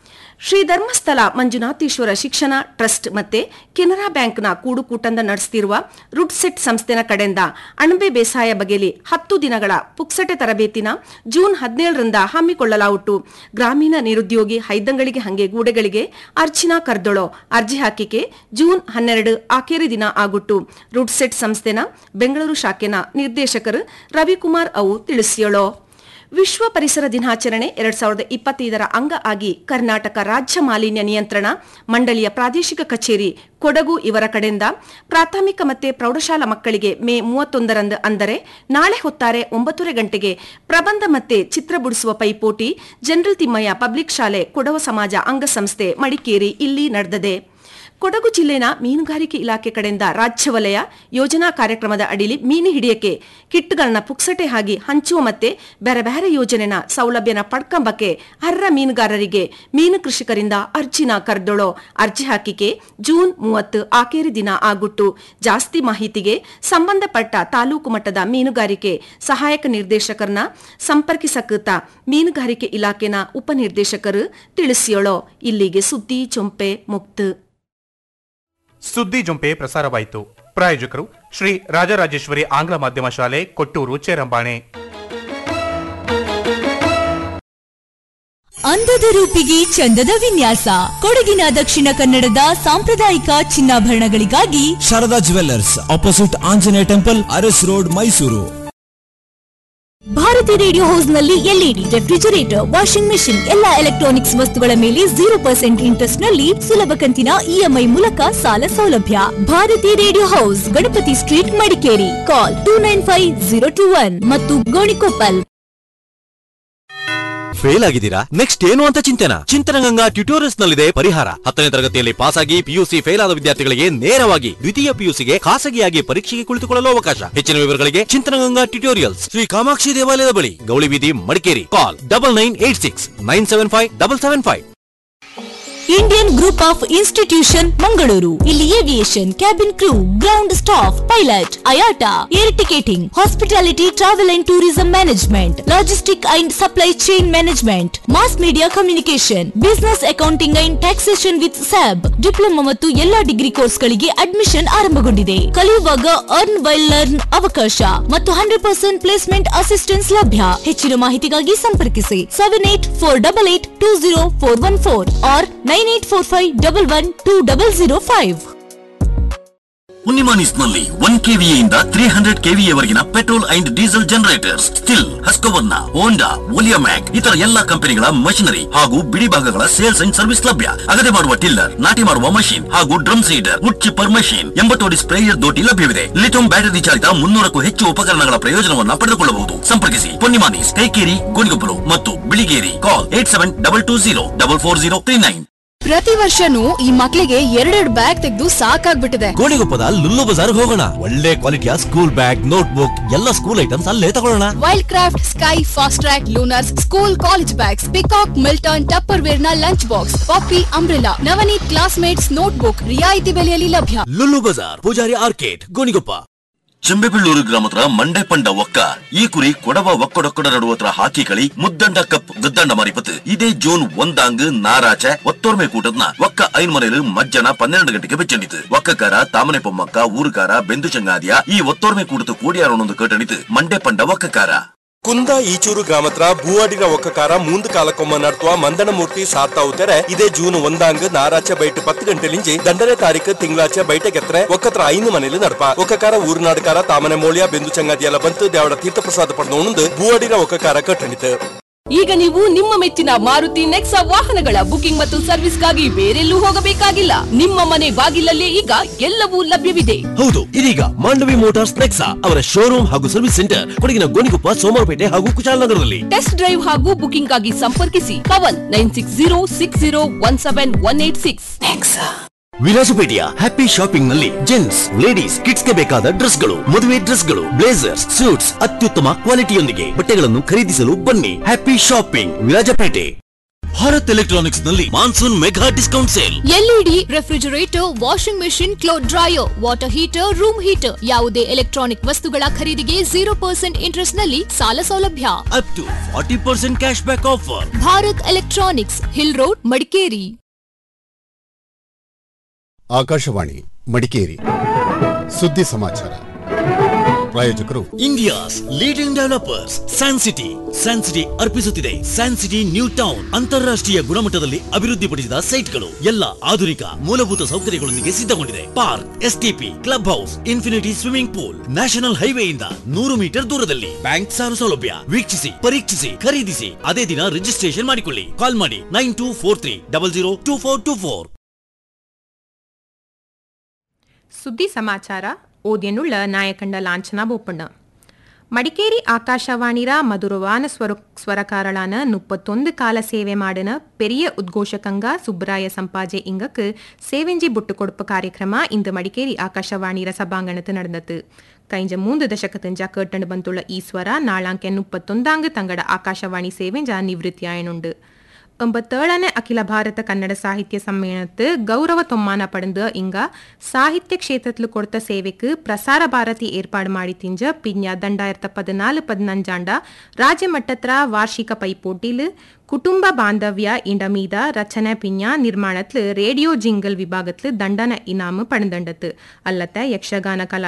ಶ್ರೀ ಧರ್ಮಸ್ಥಳ ಮಂಜುನಾಥೇಶ್ವರ ಶಿಕ್ಷಣ ಟ್ರಸ್ಟ್ ಮತ್ತೆ ಕೆನರಾ ಬ್ಯಾಂಕ್ನ ಕೂಡುಕೂಟಂದ ನಡೆಸ್ತಿರುವ ರುಡ್ಸೆಟ್ ಸಂಸ್ಥೆನ ಕಡೆಯಿಂದ ಅಣಬೆ ಬೇಸಾಯ ಬಗೆಯಲ್ಲಿ ಹತ್ತು ದಿನಗಳ ಪುಕ್ಸಟೆ ತರಬೇತಿನ ಜೂನ್ ಹದಿನೇಳರಿಂದ ಹಮ್ಮಿಕೊಳ್ಳಲಾಗುಟ್ಟು ಗ್ರಾಮೀಣ ನಿರುದ್ಯೋಗಿ ಹೈದಂಗಳಿಗೆ ಹಂಗೆ ಗೂಡೆಗಳಿಗೆ ಅರ್ಚಿನಾ ಕರ್ದೊಳೋ ಅರ್ಜಿ ಹಾಕಿಕೆ ಜೂನ್ ಹನ್ನೆರಡು ಆಖೇರಿ ದಿನ ಆಗುಟ್ಟು ರುಡ್ಸೆಟ್ ಸಂಸ್ಥೆನ ಬೆಂಗಳೂರು ಶಾಖೆನ ನಿರ್ದೇಶಕರು ರವಿಕುಮಾರ್ ಅವು ತಿಳಿಸಿಯೋಳೋ ವಿಶ್ವ ಪರಿಸರ ದಿನಾಚರಣೆ ಎರಡ್ ಸಾವಿರದ ಇಪ್ಪತ್ತೈದರ ಅಂಗ ಆಗಿ ಕರ್ನಾಟಕ ರಾಜ್ಯ ಮಾಲಿನ್ಯ ನಿಯಂತ್ರಣ ಮಂಡಳಿಯ ಪ್ರಾದೇಶಿಕ ಕಚೇರಿ ಕೊಡಗು ಇವರ ಕಡೆಯಿಂದ ಪ್ರಾಥಮಿಕ ಮತ್ತೆ ಪ್ರೌಢಶಾಲಾ ಮಕ್ಕಳಿಗೆ ಮೇ ಮೂವತ್ತೊಂದರಂದು ಅಂದರೆ ನಾಳೆ ಹೊತ್ತಾರೆ ಒಂಬತ್ತುವರೆ ಗಂಟೆಗೆ ಪ್ರಬಂಧ ಮತ್ತೆ ಚಿತ್ರ ಬಿಡಿಸುವ ಪೈಪೋಟಿ ಜನರಲ್ ತಿಮ್ಮಯ್ಯ ಪಬ್ಲಿಕ್ ಶಾಲೆ ಕೊಡವ ಸಮಾಜ ಅಂಗಸಂಸ್ಥೆ ಮಡಿಕೇರಿ ಇಲ್ಲಿ ನಡೆದದೆ ಕೊಡಗು ಜಿಲ್ಲೆನ ಮೀನುಗಾರಿಕೆ ಇಲಾಖೆ ಕಡೆಯಿಂದ ರಾಜ್ಯ ವಲಯ ಯೋಜನಾ ಕಾರ್ಯಕ್ರಮದ ಅಡಿಲಿ ಮೀನು ಹಿಡಿಯಕ್ಕೆ ಕಿಟ್ಗಳನ್ನ ಪುಕ್ಸಟೆ ಆಗಿ ಹಂಚುವ ಮತ್ತೆ ಬೇರೆ ಬೇರೆ ಯೋಜನೆನ ಸೌಲಭ್ಯನ ಪಡ್ಕಂಬಕ್ಕೆ ಅರ್ಹ ಮೀನುಗಾರರಿಗೆ ಮೀನು ಕೃಷಿಕರಿಂದ ಅರ್ಜಿನ ಕರೆದೊಳೋ ಅರ್ಜಿ ಹಾಕಿಕೆ ಜೂನ್ ಮೂವತ್ತು ಆಖೇರಿ ದಿನ ಆಗುಟ್ಟು ಜಾಸ್ತಿ ಮಾಹಿತಿಗೆ ಸಂಬಂಧಪಟ್ಟ ತಾಲೂಕು ಮಟ್ಟದ ಮೀನುಗಾರಿಕೆ ಸಹಾಯಕ ನಿರ್ದೇಶಕರನ್ನ ಸಂಪರ್ಕಿಸಕೃತ ಮೀನುಗಾರಿಕೆ ಇಲಾಖೆನ ಉಪನಿರ್ದೇಶಕರು ತಿಳಿಸಿಯೋಳೋ ಇಲ್ಲಿಗೆ ಸುದ್ದಿ ಚೊಂಪೆ ಮುಕ್ತು ಸುದ್ದಿ ಜೊಂಪೆ ಪ್ರಸಾರವಾಯಿತು ಪ್ರಾಯೋಜಕರು ಶ್ರೀ ರಾಜರಾಜೇಶ್ವರಿ ಆಂಗ್ಲ ಮಾಧ್ಯಮ ಶಾಲೆ ಕೊಟ್ಟೂರು ಚೇರಂಬಾಣೆ ಅಂದದ ರೂಪಿಗೆ ಚಂದದ ವಿನ್ಯಾಸ ಕೊಡಗಿನ ದಕ್ಷಿಣ ಕನ್ನಡದ ಸಾಂಪ್ರದಾಯಿಕ ಚಿನ್ನಾಭರಣಗಳಿಗಾಗಿ Sharada jewellers opposite Anjaneya temple Aras road Mysuru Bharati radio house ನಲ್ಲಿ ಎಲ್ಇಡಿ ರೆಫ್ರಿಜರೇಟರ್ ವಾಷಿಂಗ್ ಮೆಷಿನ್ ಎಲ್ಲಾ ಎಲೆಕ್ಟ್ರಾನಿಕ್ಸ್ ವಸ್ತುಗಳ ಮೇಲೆ ಜೀರೋ ಪರ್ಸೆಂಟ್ ಇಂಟ್ರೆಸ್ಟ್ ನಲ್ಲಿ ಸುಲಭ ಕಂತಿನ ಇಎಂಐ ಮೂಲಕ ಸಾಲ ಸೌಲಭ್ಯ Bharati radio house Ganapati street Madikeri call two nine five zero two one ಮತ್ತು ಗೋಣಿಕೊಪ್ಪಲ್ ಫೇಲ್ ಆಗಿದ್ದೀರಾ ನೆಕ್ಸ್ಟ್ ಏನು ಅಂತ ಚಿಂತನ ಚಿಂತನಗಂಗಾ ಟ್ಯೂಟೋರಿಯಲ್ಸ್ ನಲ್ಲಿದೆ ಪರಿಹಾರ ಹತ್ತನೇ ತರಗತಿಯಲ್ಲಿ ಪಾಸ್ ಆಗಿ ಪಿಯುಸಿ ಫೇಲ್ ಆದ ವಿದ್ಯಾರ್ಥಿಗಳಿಗೆ ನೇರವಾಗಿ ದ್ವಿತೀಯ ಪಿಯುಸಿಗೆ ಖಾಸಗಿಯಾಗಿ ಪರೀಕ್ಷೆಗೆ ಕುಳಿತುಕೊಳ್ಳಲು ಅವಕಾಶ ಹೆಚ್ಚಿನ ವಿವರಗಳಿಗೆ ಚಿಂತನಗಂಗಾ ಟ್ಯೂಟೋರಿಯಲ್ಸ್ ಶ್ರೀ ಕಾಮಾಕ್ಷಿ ದೇವಾಲಯದ ಬಳಿ ಗೌಳಿ ಬೀದಿ Madikeri call double nine eight six nine seven five double seven five Indian group of institution Mangaluru ಇಲ್ಲಿ aviation cabin crew ground staff pilot IATA air ticketing hospitality travel and tourism management logistic and supply chain management mass media communication business accounting and taxation with SAP diploma ಮತ್ತು ಎಲ್ಲಾ ಡಿಗ್ರಿ ಕೋರ್ಸ್ಗಳಿಗೆ ಅಡ್ಮಿಷನ್ ಆರಂಭಗೊಂಡಿದೆ ಕಲಿಯುವಾಗ ಅರ್ನ್ ವೈಲ್ ಲರ್ನ್ ಅವಕಾಶ ಮತ್ತು ಹಂಡ್ರೆಡ್ ಪರ್ಸೆಂಟ್ ಪ್ಲೇಸ್ಮೆಂಟ್ ಅಸಿಸ್ಟೆನ್ಸ್ ಲಭ್ಯ ಹೆಚ್ಚಿನ ಮಾಹಿತಿಗಾಗಿ ಸಂಪರ್ಕಿಸಿ seven eight four double eight two zero four one four or nine eight four five double one two double zero five Unnimanis ನಲ್ಲಿ ಒನ್ ಕೆವಿಯಿಂದ ತ್ರೀ ಹಂಡ್ರೆಡ್ ಕೆವಿಯವರೆಗಿನ petrol and diesel generators Stihl Husqvarna Honda Oleo Mac ಇತರ ಎಲ್ಲಾ ಕಂಪನಿಗಳ ಮಷಿನರಿ ಹಾಗೂ ಬಿಡಿ ಭಾಗಗಳ ಸೇಲ್ಸ್ ಅಂಡ್ ಸರ್ವಿಸ್ ಲಭ್ಯ ಅಗದೆ ಮಾಡುವ ಟಿಲ್ಲರ್ ನಾಟಿ ಮಾಡುವ ಮಷಿನ್ ಹಾಗೂ drum seeder wood chipper machine ಎಂಬತ್ತೋಡಿ ಸ್ಪ್ರೇಯರ್ ದೋಟಿ ಲಭ್ಯವಿದೆ ಲಿಥಿಯಂ ಬ್ಯಾಟರಿ ಚಾಲಿತ ಮುನ್ನೂರಕ್ಕೂ ಹೆಚ್ಚು ಉಪಕರಣಗಳ ಪ್ರಯೋಜನವನ್ನ ಪಡೆದುಕೊಳ್ಳಬಹುದು ಸಂಪರ್ಕಿಸಿ ಪೊನ್ನಿಮಾನಿಸ್ ಕೈಕೇರಿ ಗೋಣಿಗೊಪ್ಪಲು ಮತ್ತು Biligeri call eight seven double two zero double four zero three nine ಪ್ರತಿ ವರ್ಷನೂ ಈ ಮಕ್ಳಿಗೆ ಎರಡೆರಡು ಬ್ಯಾಗ್ ತೆಗೆದು ಸಾಕಾಗ್ಬಿಟ್ಟಿದೆ ಗೋಣಿಗೊಪ್ಪದ ಲುಲ್ಲು ಬಜಾರ್ ಹೋಗೋಣ ಒಳ್ಳೆ ಕ್ವಾಲಿಟಿಯ ಸ್ಕೂಲ್ ಬ್ಯಾಗ್ ನೋಟ್ ಬುಕ್ ಎಲ್ಲ ಸ್ಕೂಲ್ ಐಟಮ್ಸ್ ಅಲ್ಲೇ ತಗೊಳ್ಳೋಣ Wildcraft Sky Fastrack Lunars school college bags Peacock Milton Tupperware ನ lunch box Poppy umbrella Navneet classmates notebook ರಿಯಾಯಿತಿ ಬೆಲೆಯಲ್ಲಿ ಲಭ್ಯ ಲುಲ್ಲು ಬಜಾರ್ ಪೂಜಾರಿ ಆರ್ಕೇಟ್ ಗೋಣಿಗೊಪ್ಪ ಚೆಂಬೆಬೆಳ್ಳೂರು ಗ್ರಾಮದ ಮಂಡೆ ಪಂಡ ಒಕ್ಕ ಈ ಕುರಿ ಕೊಡವ ಒಕ್ಕಡೊಕ್ಕಡ ನಡುವತ್ರ ಹಾಕಿ களி ಮುದ್ದಂಡ ಕಪ್ ಗದ್ದಂಡ ಮಾರಿಪತ್ತು ಇದೇ ಜೂನ್ ಒಂದಾಂಗ್ ನಾರಾಚ ಒತ್ತೋರ್ಮೆ ಕೂಟದ್ನ ಒಕ್ಕ ಐನ್ಮನೆಲು ಮಧ್ಯಾಹ್ನ ಪನ್ನೆರಡು ಗಂಟೆಗೆ ಬೆಚ್ಚಂಡಿತು ಒಕ್ಕಕಾರ ತಾಮನೆ ಪೊಮ್ಮಕ್ಕ ಊರುಕಾರ ಬೆಂದು ಚಂಗಾದಿಯ ಈ ಒತ್ತೋರ್ಮೆ ಕೂಟದ ಕೂಡಿಯಾರೋಣೊಂದು ಕೇಟಣಿತು ಮಂಡೆ ಪಂಡ ಒಕ್ಕಕಾರ ಕುಂದ ಈಚೂರು ಗ್ರಾಮತ್ರ ಭೂವಾಡಿನ ಒಕ್ಕಕಾರ ಮೂಂದು ಕಾಲಕ್ಕೊಮ್ಮ ನಡ್ತುವ ಮಂದನಮೂರ್ತಿ ಸಾರ್ತಾವುತೆರೆ ಇದೇ ಜೂನ್ ಒಂದಾಂಗ್ ನಾರಾಚ ಬೈಟ್ ಪತ್ತು ಗಂಟೆಲಿಂಜಿ ದಂಡನೆ ತಾರೀಕು ತಿಂಗಳಾಚೆ ಬೈಟೆಗೆತ್ರೆ ಒಕ್ಕತ್ರ ಐದು ಮನೇಲಿ ನಡಪ ಒಕ್ಕಕಾರ ಊರುನಾಡ್ಕಾರ ತಾಮನೆ ಮೋಳಿಯ ಬೆಂದು ಚಂಗಾದಿಯೆಲ್ಲ ಬಂತು ದೇವಡ ತೀರ್ಥ ಪ್ರಸಾದ ಪಡೆದು ಉಣಂದು ಭೂವಾಡಿನ ಒಕ್ಕಕಾರ ಕಟ್ಟಣಿತು ಈಗ ನೀವು ನಿಮ್ಮ ಮೆಚ್ಚಿನ ಮಾರುತಿ ನೆಕ್ಸಾ ವಾಹನಗಳ ಬುಕಿಂಗ್ ಮತ್ತು ಸರ್ವಿಸ್ಗಾಗಿ ಬೇರೆಲ್ಲೂ ಹೋಗಬೇಕಾಗಿಲ್ಲ ನಿಮ್ಮ ಮನೆ ಬಾಗಿಲಲ್ಲೇ ಈಗ ಎಲ್ಲವೂ ಲಭ್ಯವಿದೆ ಹೌದು ಇದೀಗ ಮಾಂಡವಿ ಮೋಟಾರ್ಸ್ ನೆಕ್ಸಾ ಅವರ ಶೋರೂಮ್ ಹಾಗೂ ಸರ್ವಿಸ್ ಸೆಂಟರ್ ಕೊಡಗಿನ ಗೋಣಿಕೊಪ್ಪ ಸೋಮವಾರಪೇಟೆ ಹಾಗೂ ಕುಶಾಲನಗರದಲ್ಲಿ ಟೆಸ್ಟ್ ಡ್ರೈವ್ ಹಾಗೂ ಬುಕಿಂಗ್ ಆಗಿ ಸಂಪರ್ಕಿಸಿ Kavan nine six zero six zero one seven one eight six ವಿಲಾಸಪೇಟೆಯ ಹ್ಯಾಪಿ ಶಾಪಿಂಗ್ ನಲ್ಲಿ ಜೆಂಟ್ಸ್ ಲೇಡೀಸ್ ಕಿಡ್ಸ್ ಗೆ ಬೇಕಾದ ಡ್ರೆಸ್ ಗಳು ಮದುವೆ ಡ್ರೆಸ್ ಗಳು ಬ್ಲೇಸರ್ಸ್ ಸೂಟ್ಸ್ ಅತ್ಯುತ್ತಮ ಕ್ವಾಲಿಟಿಯೊಂದಿಗೆ ಬಟ್ಟೆಗಳನ್ನು ಖರೀದಿಸಲು ಬನ್ನಿ happy shopping Virajpet Bharat electronics ನಲ್ಲಿ monsoon mega discount sale LED refrigerator washing machine cloth dryer water heater room heater ಯಾವುದೇ ಎಲೆಕ್ಟ್ರಾನಿಕ್ ವಸ್ತುಗಳ ಖರೀದಿಗೆ ಜೀರೋ ಪರ್ಸೆಂಟ್ ಇಂಟ್ರೆಸ್ಟ್ ನಲ್ಲಿ ಸಾಲ ಸೌಲಭ್ಯ up to forty percent cash back offer Bharat electronics hill road Madikeri ಆಕಾಶವಾಣಿ ಮಡಿಕೇರಿ ಸುದ್ದಿ ಸಮಾಚಾರ ಪ್ರಾಯೋಜಕರು India's leading developers San City San City ಅರ್ಪಿಸುತ್ತಿದೆ ಸ್ಯಾನ್ ಸಿಟಿ ನ್ಯೂ ಟೌನ್ ಅಂತಾರಾಷ್ಟ್ರೀಯ ಗುಣಮಟ್ಟದಲ್ಲಿ ಅಭಿವೃದ್ಧಿಪಡಿಸಿದ ಸೈಟ್ಗಳು ಎಲ್ಲ ಆಧುನಿಕ ಮೂಲಭೂತ ಸೌಕರ್ಯಗಳೊಂದಿಗೆ ಸಿದ್ಧಗೊಂಡಿದೆ park STP clubhouse infinity swimming pool national ಹೈವೇಯಿಂದ ನೂರು ಮೀಟರ್ ದೂರದಲ್ಲಿ ಬ್ಯಾಂಕ್ ಸಾಲ ಸೌಲಭ್ಯ ವೀಕ್ಷಿಸಿ ಪರೀಕ್ಷಿಸಿ ಖರೀದಿಸಿ ಅದೇ ದಿನ ರಿಜಿಸ್ಟ್ರೇಷನ್ ಮಾಡಿಕೊಳ್ಳಿ ಕಾಲ್ ಮಾಡಿ nine two four three double zero two four two four ಸುದ್ದಿ ಸಮಾಚಾರ ಓದ್ಯನುಳ್ಳ ನಾಯಕಂಡ ಲಾಂಛನ ಬೋಪಣ್ಣ ಮಡಿಕೇರಿ ಆಕಾಶವಾಣಿರ ಮಧುರವಾನ ಸ್ವರ ಸ್ವರಕಾರಳಾನ முப்பத்தொந்து கால சேவை மாடின பெரிய உத்கோஷகங்க சுப்பராய சம்பாஜೆ ಇಂಗಕ್ಕೆ ಸೇವೆಂಜಿ ಬುಟ್ಟು ಕೊಡುಪ ಕಾರ್ಯಕ್ರಮ ಇಂದು ಮಡಿಕೇರಿ ಆಕಾಶವಾಣಿರ ಸಭಾಂಗಣத்து நடந்தது ಕೈಂಜ ಮೂಂದು ದಶಕತಂಜ ಕೇಟಂಡು ಬಂತುಳ್ಳ ಈ ಸ್ವರ ನಾಳಾಂಕೆ ಮುಪ್ಪತ್ತೊಂದಾಂಗ್ ತಂಗಡ ಆಕಾಶವಾಣಿ ಸೇವೆಂಜ ನಿವೃತ್ತಿಯಾಯನುಂಡು ಎಂಬತ್ತೇಳನೇ ಅಖಿಲ ಭಾರತ ಕನ್ನಡ ಸಾಹಿತ್ಯ ಸಮ್ಮೇಳನத்து கௌரவ தொம்மான படந்து இங்க சாகித்ய க்ஷேத்திரத்தில் கொடுத்த சேவைக்கு பிரசார பாரதி ஏற்பாடு ಮಾಡಿ ತಿಂಜ ಪಿನ್ಯ ದಂಡಾಯಿರತ್ತ ಪದಿನಾಲು ಪದಿನಂಜಾಂಡ ರಾಜ್ಯ ಮಟ್ಟತ್ರ ವಾರ್ಷಿಕ ಪೈಪೋಟಿಲು ಕುಟುಂಬ ಬಾಂಧವ್ಯ ಇಂಡ ಮೀದ ರಚನೆ ಪಿನ್ಯ ನಿರ್ಮಾಣತ್ಲು ರೇಡಿಯೋ ಜಿಂಗಲ್ ವಿಭಾಗತ್ಲು ದಂಡನ ಇನಾಮು ಪಣದಂಡತ್ತು ಅಲ್ಲತ್ತ ಯಕ್ಷಗಾನ ಕಲಾ